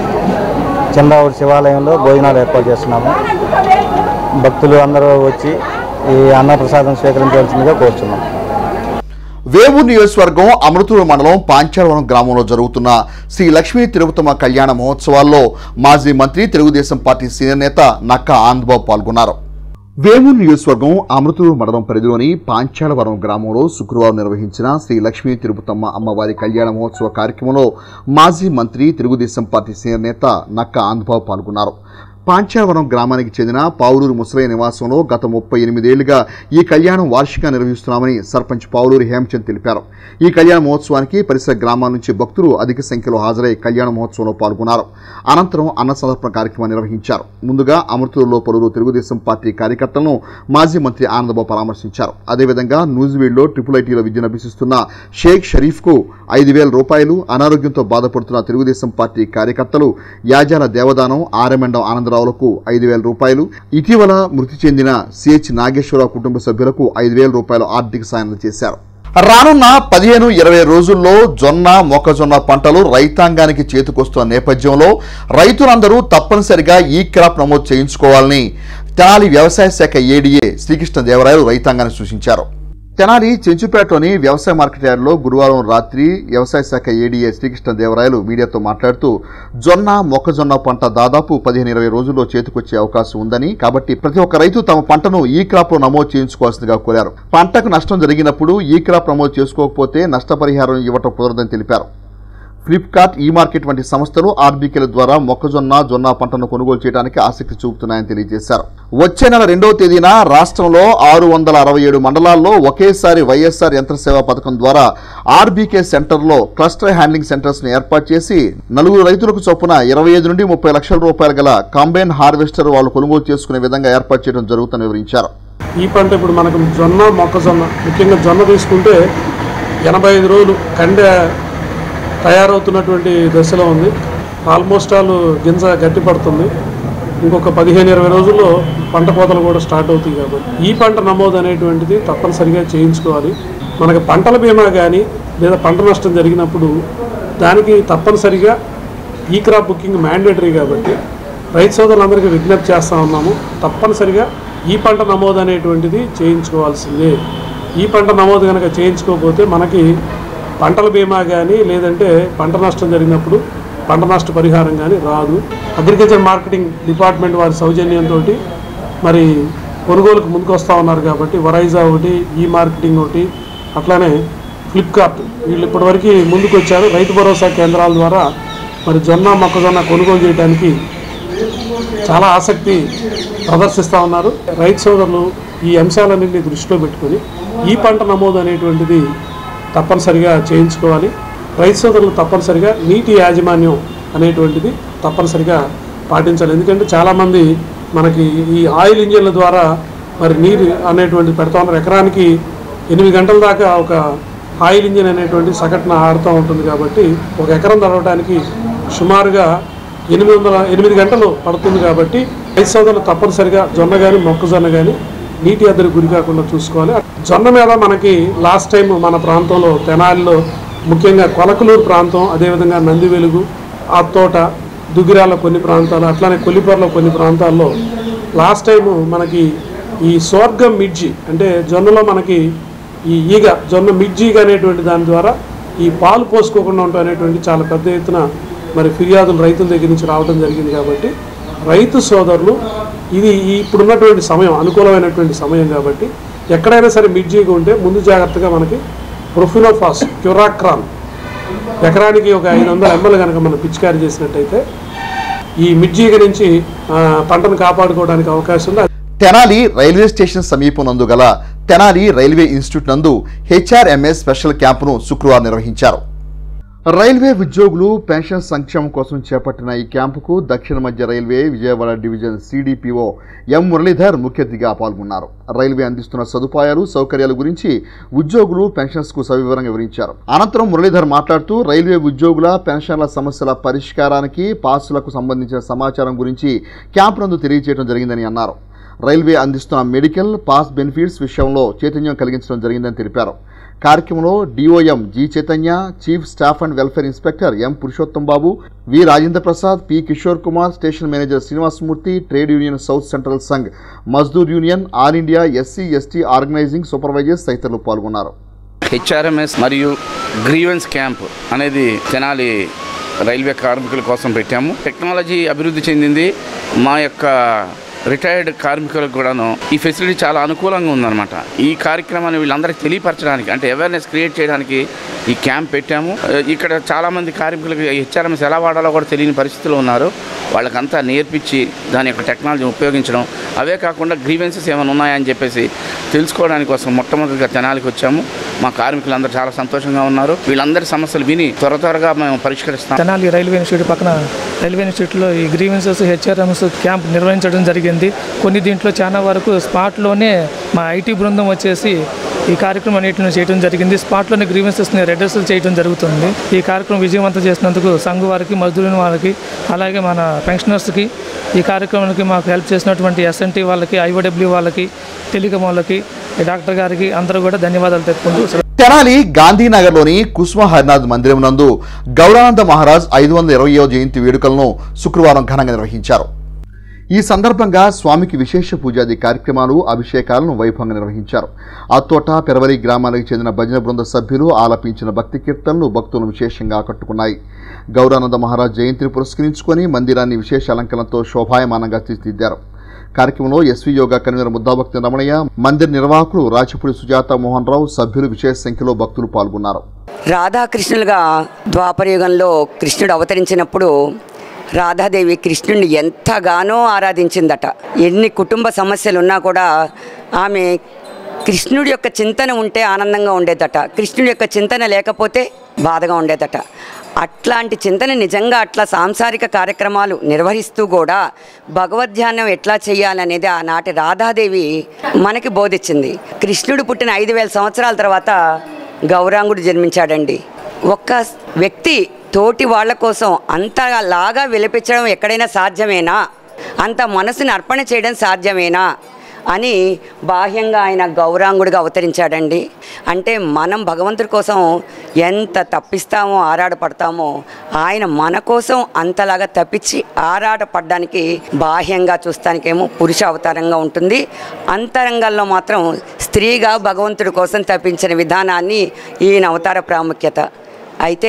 Speaker 17: చందావూరు శివాలయంలో భోజనాలు ఏర్పాటు చేస్తున్నాము భక్తులు అందరూ వచ్చి ఈ అన్నప్రసాదం స్వీకరించవలసిందిగా కోరుచున్నాం
Speaker 1: వేవు నియోజకవర్గం అమృతూరు మండలం పాంచాలవరం గ్రామంలో జరుగుతున్న శ్రీ లక్ష్మీ తిరుపతమ్మ కళ్యాణ మహోత్సవాల్లో మాజీ మంత్రి తెలుగుదేశం పార్టీ సీనియర్ నేత నక్కా ఆనందబాబు పాల్గొన్నారు వేము నియోజకవర్గం అమృతూరు మండలం పరిధిలోని పాంచాలవరం గ్రామంలో శుక్రవారం నిర్వహించిన శ్రీ లక్ష్మీ తిరుపతమ్మ అమ్మవారి కళ్యాణ మహోత్సవ కార్యక్రమంలో మాజీ మంత్రి తెలుగుదేశం పార్టీ సీనియర్ నేత నక్కా ఆనందబాబు పాల్గొన్నారు పాంచావరం గ్రామానికి చెందిన పావులూరు ముసలయ్య నివాసంలో గత ముప్పై ఎనిమిదేళ్లుగా ఈ కళ్యాణం వార్షికంగా నిర్వహిస్తున్నామని సర్పంచ్ పావులూరు హేమచంద్ తెలిపారు ఈ కళ్యాణ మహోత్సవానికి పరిసర గ్రామాల నుంచి భక్తులు అధిక సంఖ్యలో హాజరై కళ్యాణ మహోత్సవంలో పాల్గొన్నారు అనంతరం అన్న సమర్పణ కార్యక్రమం నిర్వహించారు ముందుగా అమృతూరులో పలువురు తెలుగుదేశం పార్టీ కార్యకర్తలను మాజీ మంత్రి ఆనందబాబు పరామర్శించారు అదేవిధంగా న్యూజివీడ్లో ట్రిపుల్ ఐటీలో విద్యను అభ్యసిస్తున్న షేక్ షరీఫ్కు ఐదు వేల రూపాయలు అనారోగ్యంతో బాధపడుతున్న తెలుగుదేశం పార్టీ కార్యకర్తలు యాజాల దేవదానం ఆరెమండం ఆనందరావులకు ఐదు వేల రూపాయలు ఇటీవల మృతి చెందిన సిహెచ్ నాగేశ్వరరావు కుటుంబ సభ్యులకు ఐదు వేల రూపాయలు ఆర్థిక సాయం చేశారు రానున్న పదిహేను ఇరవై రోజుల్లో జొన్న మొక్కజొన్న పంటలు రైతాంగానికి చేతికొస్తున్న నేపథ్యంలో రైతులందరూ తప్పనిసరిగా ఈ క్రాప్ నమోదు చేయించుకోవాలని తెనాలి వ్యవసాయ శాఖ ఏడీఏ శ్రీకృష్ణదేవరాయలు రైతాంగాన్ని సూచించారు తెనాలి చెంచుపేటలోని వ్యవసాయ మార్కెట్ యార్డ్లో గురువారం రాత్రి వ్యవసాయ శాఖ ఏడీఏ శ్రీకృష్ణదేవరాయలు మీడియాతో మాట్లాడుతూ జొన్న మొక్కజొన్న పంట దాదాపు పదిహేను ఇరవై రోజుల్లో చేతికొచ్చే అవకాశం ఉందని కాబట్టి ప్రతి ఒక్క రైతు తమ పంటను ఈ క్రాప్ లో నమోదు చేయించుకోవాల్సిందిగా కోరారు పంటకు నష్టం జరిగినప్పుడు ఈ క్రాప్ నమోదు చేసుకోకపోతే నష్టపరిహారం ఇవ్వటం కుదరదని తెలిపారు ఫ్లిప్కార్ట్ ఈ మార్కెట్ వంటి సంస్థలు ఆర్బీకేల ద్వారా మొక్కజొన్న జొన్న పంటను కొనుగోలు చేయడానికి ఆసక్తి చూపుతున్నాయని తెలియజేశారు వచ్చే నెల రెండవ తేదీన రాష్ట్రంలో ఆరు వందల అరవై ఏడు మండలాల్లో ఒకేసారి వైఎస్ఆర్ యంత్ర సేవా పథకం ద్వారా ఆర్బీకే సెంటర్లో క్లస్టర్ హ్యాండ్లింగ్ సెంటర్స్ ను ఏర్పాటు చేసి నలుగురు రైతులకు చొప్పున ఇరవై ఐదు నుండి ముప్పై లక్షల రూపాయలు గల కాంబైన్ హార్వెస్టర్ వాళ్ళు కొనుగోలు చేసుకునే విధంగా ఏర్పాటు చేయడం జరుగుతుందని వివరించారు
Speaker 18: ఈ పంట ఇప్పుడు మనకు జొన్న మొక్కజొన్న ముఖ్యంగా జొన్న తీసుకుంటే ఎనభై ఐదు రోజులు కండె తయారవుతున్నటువంటి దశలో ఉంది ఆల్మోస్ట్ ఆల్ గింజ గట్టి పడుతుంది ఇంకొక పదిహేను ఇరవై రోజుల్లో పంట కోతలు కూడా స్టార్ట్ అవుతాయి కాబట్టి ఈ పంట నమోదు అనేటువంటిది తప్పనిసరిగా చేయించుకోవాలి మనకి పంటల బీమా కానీ లేదా పంట నష్టం జరిగినప్పుడు దానికి తప్పనిసరిగా ఈ క్రాప్ బుకింగ్ మ్యాండేటరీ కాబట్టి రైతు సోదరులందరికీ విజ్ఞప్తి చేస్తూ ఉన్నాము తప్పనిసరిగా ఈ పంట నమోదు అనేటువంటిది చేయించుకోవాల్సిందే ఈ పంట నమోదు కనుక చేయించుకోకపోతే మనకి పంటల బీమా కానీ లేదంటే పంట నష్టం జరిగినప్పుడు పంట నష్ట పరిహారం కానీ రాదు అగ్రికల్చర్ మార్కెటింగ్ డిపార్ట్మెంట్ వారి సౌజన్యంతో మరి కొనుగోలుకు ముందుకు వస్తూ ఉన్నారు కాబట్టి వరైజా ఒకటి ఈ మార్కెటింగ్ ఒకటి అట్లానే ఫ్లిప్కార్ట్ వీళ్ళు ఇప్పటివరకు ముందుకు వచ్చారు రైతు భరోసా కేంద్రాల ద్వారా మరి జొన్న మొక్కజొన్న కొనుగోలు చేయడానికి చాలా ఆసక్తి ప్రదర్శిస్తూ ఉన్నారు రైతు సోదరులు ఈ అంశాలన్నింటినీ దృష్టిలో పెట్టుకొని ఈ పంట నమోదు అనేటువంటిది తప్పనిసరిగా చేయించుకోవాలి రైతు సోదరులు తప్పనిసరిగా నీటి యాజమాన్యం అనేటువంటిది తప్పనిసరిగా పాటించాలి ఎందుకంటే చాలామంది మనకి ఈ ఆయిల్ ఇంజిన్ల ద్వారా మరి నీరు అనేటువంటిది పెడతా ఉన్నారు ఎకరానికి ఎనిమిది గంటల దాకా ఒక ఆయిల్ ఇంజిన్ అనేటువంటి సగటున ఆడుతూ ఉంటుంది కాబట్టి ఒక ఎకరం తడవడానికి సుమారుగా ఎనిమిది వందల ఎనిమిది గంటలు పడుతుంది కాబట్టి రైతు సోదరులు తప్పనిసరిగా జొన్న కానీ మొక్కజొన్న కానీ నీటి అద్దరికి గురి కాకుండా చూసుకోవాలి జొన్న మీద మనకి లాస్ట్ టైం మన ప్రాంతంలో తెనాలిలో ముఖ్యంగా కొలకలూరు ప్రాంతం అదేవిధంగా నంది వెలుగు ఆత్తోట దుగిరాల కొన్ని ప్రాంతాలు అట్లానే కొల్లిపర్లో కొన్ని ప్రాంతాల్లో లాస్ట్ టైం మనకి ఈ స్వర్గం మిర్జి అంటే జొన్నలో మనకి ఈ ఈగ జొన్న మిర్జీగ అనేటువంటి దాని ద్వారా ఈ పాలు పోసుకోకుండా ఉండటం అనేటువంటి చాలా పెద్ద ఎత్తున మరి ఫిర్యాదులు రైతుల దగ్గర నుంచి రావడం జరిగింది కాబట్టి రైతు సోదరులు ఇది ఈ ఇప్పుడున్నటువంటి సమయం అనుకూలమైనటువంటి సమయం కాబట్టి ఎక్కడైనా సరే మిర్జీగా ఉంటే ముందు జాగ్రత్తగా మనకి ప్రొఫినోఫాస్ క్యురాక్రాన్ ఎకరానికి ఒక ఐదు వందల ఎంఎల్ కనుక మనం పిచికారీ చేసినట్టయితే ఈ మిర్జీగ నుంచి ఆ, పంటను కాపాడుకోవడానికి అవకాశం ఉంది
Speaker 1: తెనాలి రైల్వే స్టేషన్ సమీపం నందు గల తెనాలి రైల్వే ఇన్స్టిట్యూట్ నందు హెచ్ఆర్ఎంఎస్ స్పెషల్ క్యాంపును శుక్రవారం నిర్వహించారు రైల్వే ఉద్యోగులు పెన్షన్ సంక్షేమం కోసం చేపట్టిన ఈ క్యాంపుకు దక్షిణ మధ్య railway Vijayawada division CDPO M Muralidhar ముఖ్య అతిథిగా పాల్గొన్నారు రైల్వే అందిస్తున్న సదుపాయాలు సౌకర్యాల గురించి ఉద్యోగులు పెన్షన్స్ కు సవివరంగా వివరించారు అనంతరం మురళీధర్ మాట్లాడుతూ రైల్వే ఉద్యోగుల పెన్షన్ల సమస్యల పరిష్కారానికి పాసులకు సంబంధించిన సమాచారం గురించి క్యాంపు నందు తెలియజేయడం జరిగిందని అన్నారు రైల్వే అందిస్తున్న మెడికల్ పాస్ బెనిఫిట్స్ విషయంలో చైతన్యం కలిగించడం జరిగిందని తెలిపారు కార్యక్రమంలో DOM G Chaitanya chief staff and welfare inspector M Purushottam Babu V Rajendra Prasad P Kishore Kumar station manager Srinivasamurthy trade union south central Sangh Mazdoor union all India SC ST organising supervisors తదితరులు పాల్గొన్నారు
Speaker 19: హెచ్ఆర్ఎంఎస్ మరియు గ్రీవెన్స్ క్యాంప్ అనేది తెనాలి రైల్వే కార్మికుల కోసం పెట్టాము టెక్నాలజీ అభివృద్ధి చెందింది మా యొక్క రిటైర్డ్ కార్మికులకు కూడాను ఈ ఫెసిలిటీ చాలా అనుకూలంగా ఉందన్నమాట ఈ కార్యక్రమాన్ని వీళ్ళందరికీ తెలియపరచడానికి అంటే అవేర్నెస్ క్రియేట్ చేయడానికి ఈ క్యాంప్ పెట్టాము ఆ, ఇక్కడ చాలామంది కార్మికులకు హెచ్ఆర్ఎంఎస్ ఎలా వాడాలో కూడా తెలియని పరిస్థితిలో ఉన్నారు వాళ్ళకంతా నేర్పించి దాని యొక్క టెక్నాలజీ ఉపయోగించడం అవే కాకుండా గ్రీవెన్సెస్ ఏమైనా ఉన్నాయని చెప్పేసి తెలుసుకోవడానికి కోసం మొట్టమొదటిగా తెనాలికి వచ్చాము మా కార్మికులందరూ చాలా సంతోషంగా ఉన్నారు వీళ్ళందరి సమస్యలు విని త్వర త్వరగా మేము పరిష్కరిస్తాం
Speaker 20: తెనాలి రైల్వే ఇన్స్టిట్యూట్ పక్కన రైల్వే ఇన్స్టిట్యూట్లో ఈ గ్రీవెన్సెస్ హెచ్ఆర్ఎంఎస్ క్యాంప్ నిర్వహించడం జరిగింది కొన్ని దీంట్లో చాలా వరకు స్పాట్లోనే మా ఐటీ బృందం వచ్చేసి ఈ కార్యక్రమం అన్నింటిని చేయడం జరిగింది స్పాట్లోనే గ్రీవెన్సెస్ని రెడ్రెస్ చేయడం జరుగుతుంది ఈ కార్యక్రమం విజయవంతం చేసినందుకు సంఘ వారికి మజ్దూరిన వారికి అలాగే మన పెన్షనర్స్కి ఈ కార్యక్రమానికి మాకు హెల్ప్ చేసినటువంటి ఎస్ఎన్టీ వాళ్ళకి ఐఓడబ్ల్యూ వాళ్ళకి టెలికాం వాళ్ళకి ఈ డాక్టర్ గారికి అందరూ కూడా ధన్యవాదాలు తెలుపుకుంటూ
Speaker 1: తెనాలి గాంధీనగర్లోని కుసుమ హరినాథ్ మందిరం నందు గౌరానంద మహారాజ్ ఐదు వందల ఇరవయో జయంతి వేడుకలను శుక్రవారం ఘనంగా నిర్వహించారు ఈ సందర్భంగా స్వామికి విశేష పూజాది కార్యక్రమాలు అభిషేకాలను వైభవంగా నిర్వహించారు అత్తోట పెరవలి గ్రామాలకు చెందిన భజన బృంద సభ్యులు ఆలపించిన భక్తి కీర్తనలు భక్తులను విశేషంగా ఆకట్టుకున్నాయి గౌరానంద మహారాజ్ జయంతిని పురస్కరించుకొని మందిరాన్ని విశేష అలంకరణతో శోభాయమానంగా తీర్చిదిద్దారు కార్యక్రమంలో SV yoga convener Muddabhakti Ramanayya మందిర నిర్వాహకులు రాచపూడి సుజాత మోహన్ రావు సభ్యులు విశేష సంఖ్యలో భక్తులు పాల్గొన్నారు
Speaker 21: రాధాకృష్ణులుగా ద్వాపరయుగంలో కృష్ణుడు అవతరించినప్పుడు రాధాదేవి కృష్ణుడిని ఎంతగానో ఆరాధించిందట ఎన్ని కుటుంబ సమస్యలు ఉన్నా కూడా ఆమె కృష్ణుడి యొక్క చింతన ఉంటే ఆనందంగా ఉండేదట కృష్ణుడి యొక్క చింతన లేకపోతే బాధగా ఉండేదట అట్లాంటి చింతన నిజంగా అట్లా సాంసారిక కార్యక్రమాలు నిర్వహిస్తూ కూడా భగవద్ధ్యానం ఎట్లా చేయాలనేది ఆనాటి రాధాదేవి మనకి బోధించింది కృష్ణుడు పుట్టిన ఐదు వేల సంవత్సరాల తర్వాత గౌరాంగుడు జన్మించాడండి ఒక్క వ్యక్తి తోటి వాళ్ళ కోసం అంతలాగా విలపించడం ఎక్కడైనా సాధ్యమేనా అంత మనసుని అర్పణ చేయడం సాధ్యమేనా అని బాహ్యంగా ఆయన గౌరాంగుడిగా అవతరించాడండి అంటే మనం భగవంతుడి కోసం ఎంత తప్పిస్తామో ఆరాటపడతామో ఆయన మన కోసం అంతలాగా తప్పించి ఆరాటపడడానికి బాహ్యంగా చూస్తానికేమో పురుష అవతారంగా ఉంటుంది అంతరంగంలో మాత్రం స్త్రీగా భగవంతుడి కోసం తప్పించిన విధానాన్ని ఈయన అవతార ప్రాముఖ్యత అయితే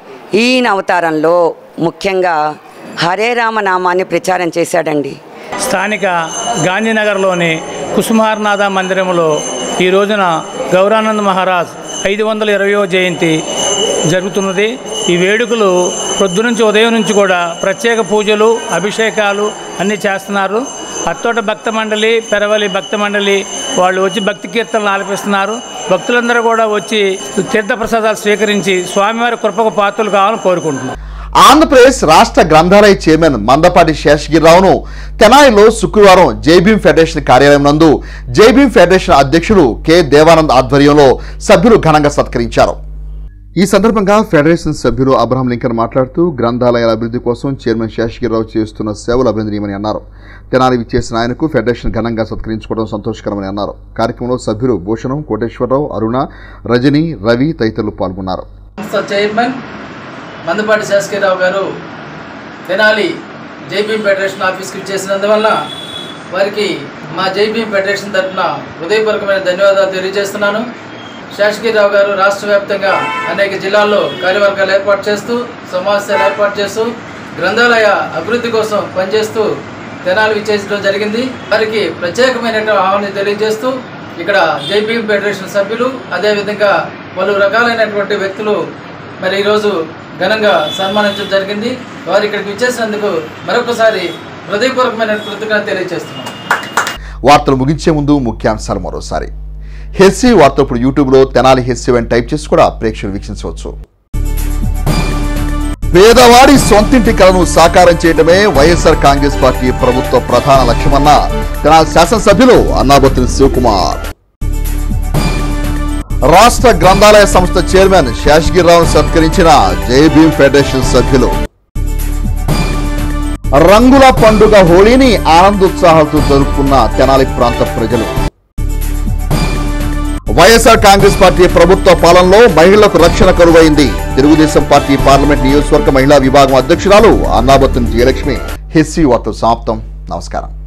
Speaker 21: ఈయన అవతారంలో ముఖ్యంగా హరే రామ నామాన్ని ప్రచారం చేశాడండి
Speaker 22: స్థానిక గాంధీనగర్లోని కుసుమారనాథ మందిరంలో ఈ రోజున గౌరానంద మహారాజ్ ఐదు వందల ఇరవయో జయంతి జరుగుతున్నది ఈ వేడుకలు పొద్దు నుంచి ఉదయం నుంచి కూడా ప్రత్యేక పూజలు అభిషేకాలు అన్నీ చేస్తున్నారు అత్తోట భక్త మండలి పెరవలి భక్త మండలి వాళ్ళు వచ్చి భక్తి కీర్తనలు ఆలపిస్తున్నారు భక్తులందరూ కూడా వచ్చి తీర్థప్రసాదాలు స్వీకరించి స్వామివారి కృపకు పాత్రలు కావాలని కోరుకుంటున్నారు
Speaker 1: ఆంధ్రప్రదేశ్ రాష్ట్ర గ్రంథాలయ చైర్మన్ మందపాటి శేషగిరిరావును తెనాలిలో శుక్రవారం జైభీం ఫెడరేషన్ కార్యాలయం నందు జైభీం ఫెడరేషన్ అధ్యక్షుడు కె దేవానంద్ ఆధ్వర్యంలో సభ్యులు ఘనంగా సత్కరించారు ఈ సందర్భంగా ఫెడరేషన్ సభ్యులు అబ్రహం లింకన్ మాట్లాడుతూ గ్రంథాలయాల అభివృద్ధి కోసం చైర్మన్ శేషగిరిరావు చేస్తున్న సేవలు అభినందనీయమని అన్నారు తెనాలి విచ్చేసిన ఆయనకు ఫెడరేషన్ ఘనంగా సత్కరించుకోవడం సంతోషకరమని అన్నారు కార్యక్రమంలో సభ్యులు భూషణం కోటేశ్వరరావు అరుణ రజని రవి తదితరులు పాల్గొన్నారు
Speaker 23: సంస్థ చైర్మన్ మందపాటి శాసకరావు గారు తెనాలి జైబీఎం ఫెడరేషన్ ఆఫీస్కి చేసినందువల్ల వారికి మా జైబీఎం ఫెడరేషన్ తరఫున హృదయపూర్వకమైన ధన్యవాదాలు తెలియజేస్తున్నాను శాసకీరావు గారు రాష్ట్ర వ్యాప్తంగా అనేక జిల్లాల్లో కార్యవర్గాలు ఏర్పాటు చేస్తూ సమావేశాలు ఏర్పాటు చేస్తూ గ్రంథాలయ అభివృద్ధి కోసం పనిచేస్తూ తెనాలి విచ్చేసడం జరిగింది వారికి ప్రత్యేకమైనటువంటి ఆహ్వానం తెలియజేస్తూ ఇక్కడ జైబీఎం ఫెడరేషన్ సభ్యులు అదేవిధంగా పలు రకాలైనటువంటి వ్యక్తులు మరి ఈరోజు ఘనంగా సన్మానించడం జరిగింది వారు ఇక్కడికి విచ్చేసినందుకు మరొకసారి హృదయపూర్వకమైన కృతజ్ఞత తెలియజేస్తున్నాం
Speaker 1: వార్తలు ముగించే ముందు ముఖ్యాంశాలు మరోసారి హెస్సీ వార్త ఇప్పుడు యూట్యూబ్లో తెనాలి హెస్సీ అని టైప్ చేసి కూడా ప్రేక్షకులు వీక్షించవచ్చు పేదవాడి సొంతింటి కలను సాకారం చేయడమే వైఎస్ఆర్ కాంగ్రెస్ పార్టీ ప్రభుత్వ ప్రధాన లక్ష్యమన్న తెనాలి శాసనసభ్యులు అన్నాబత్తుని శివకుమార్ రాష్ట్ర గ్రంథాలయ సంస్థ చైర్మన్ శేషగిరిరావును సత్కరించిన జై భీమ్ ఫెడరేషన్ సభ్యులు రంగుల పండుగ హోళీని ఆనందోత్సాహాలతో జరుపుకున్న తెనాలి ప్రాంత ప్రజలు వైఎస్ఆర్ కాంగ్రెస్ పార్టీ ప్రభుత్వ పాలనలో మహిళలకు రక్షణ కరువైంది తెలుగుదేశం పార్టీ పార్లమెంట్ నియోజకవర్గ మహిళా విభాగం అధ్యక్షురాలు అన్నాబత్తుని జయలక్ష్మి హెస్సీ వార్తలు సమాప్తం నమస్కారం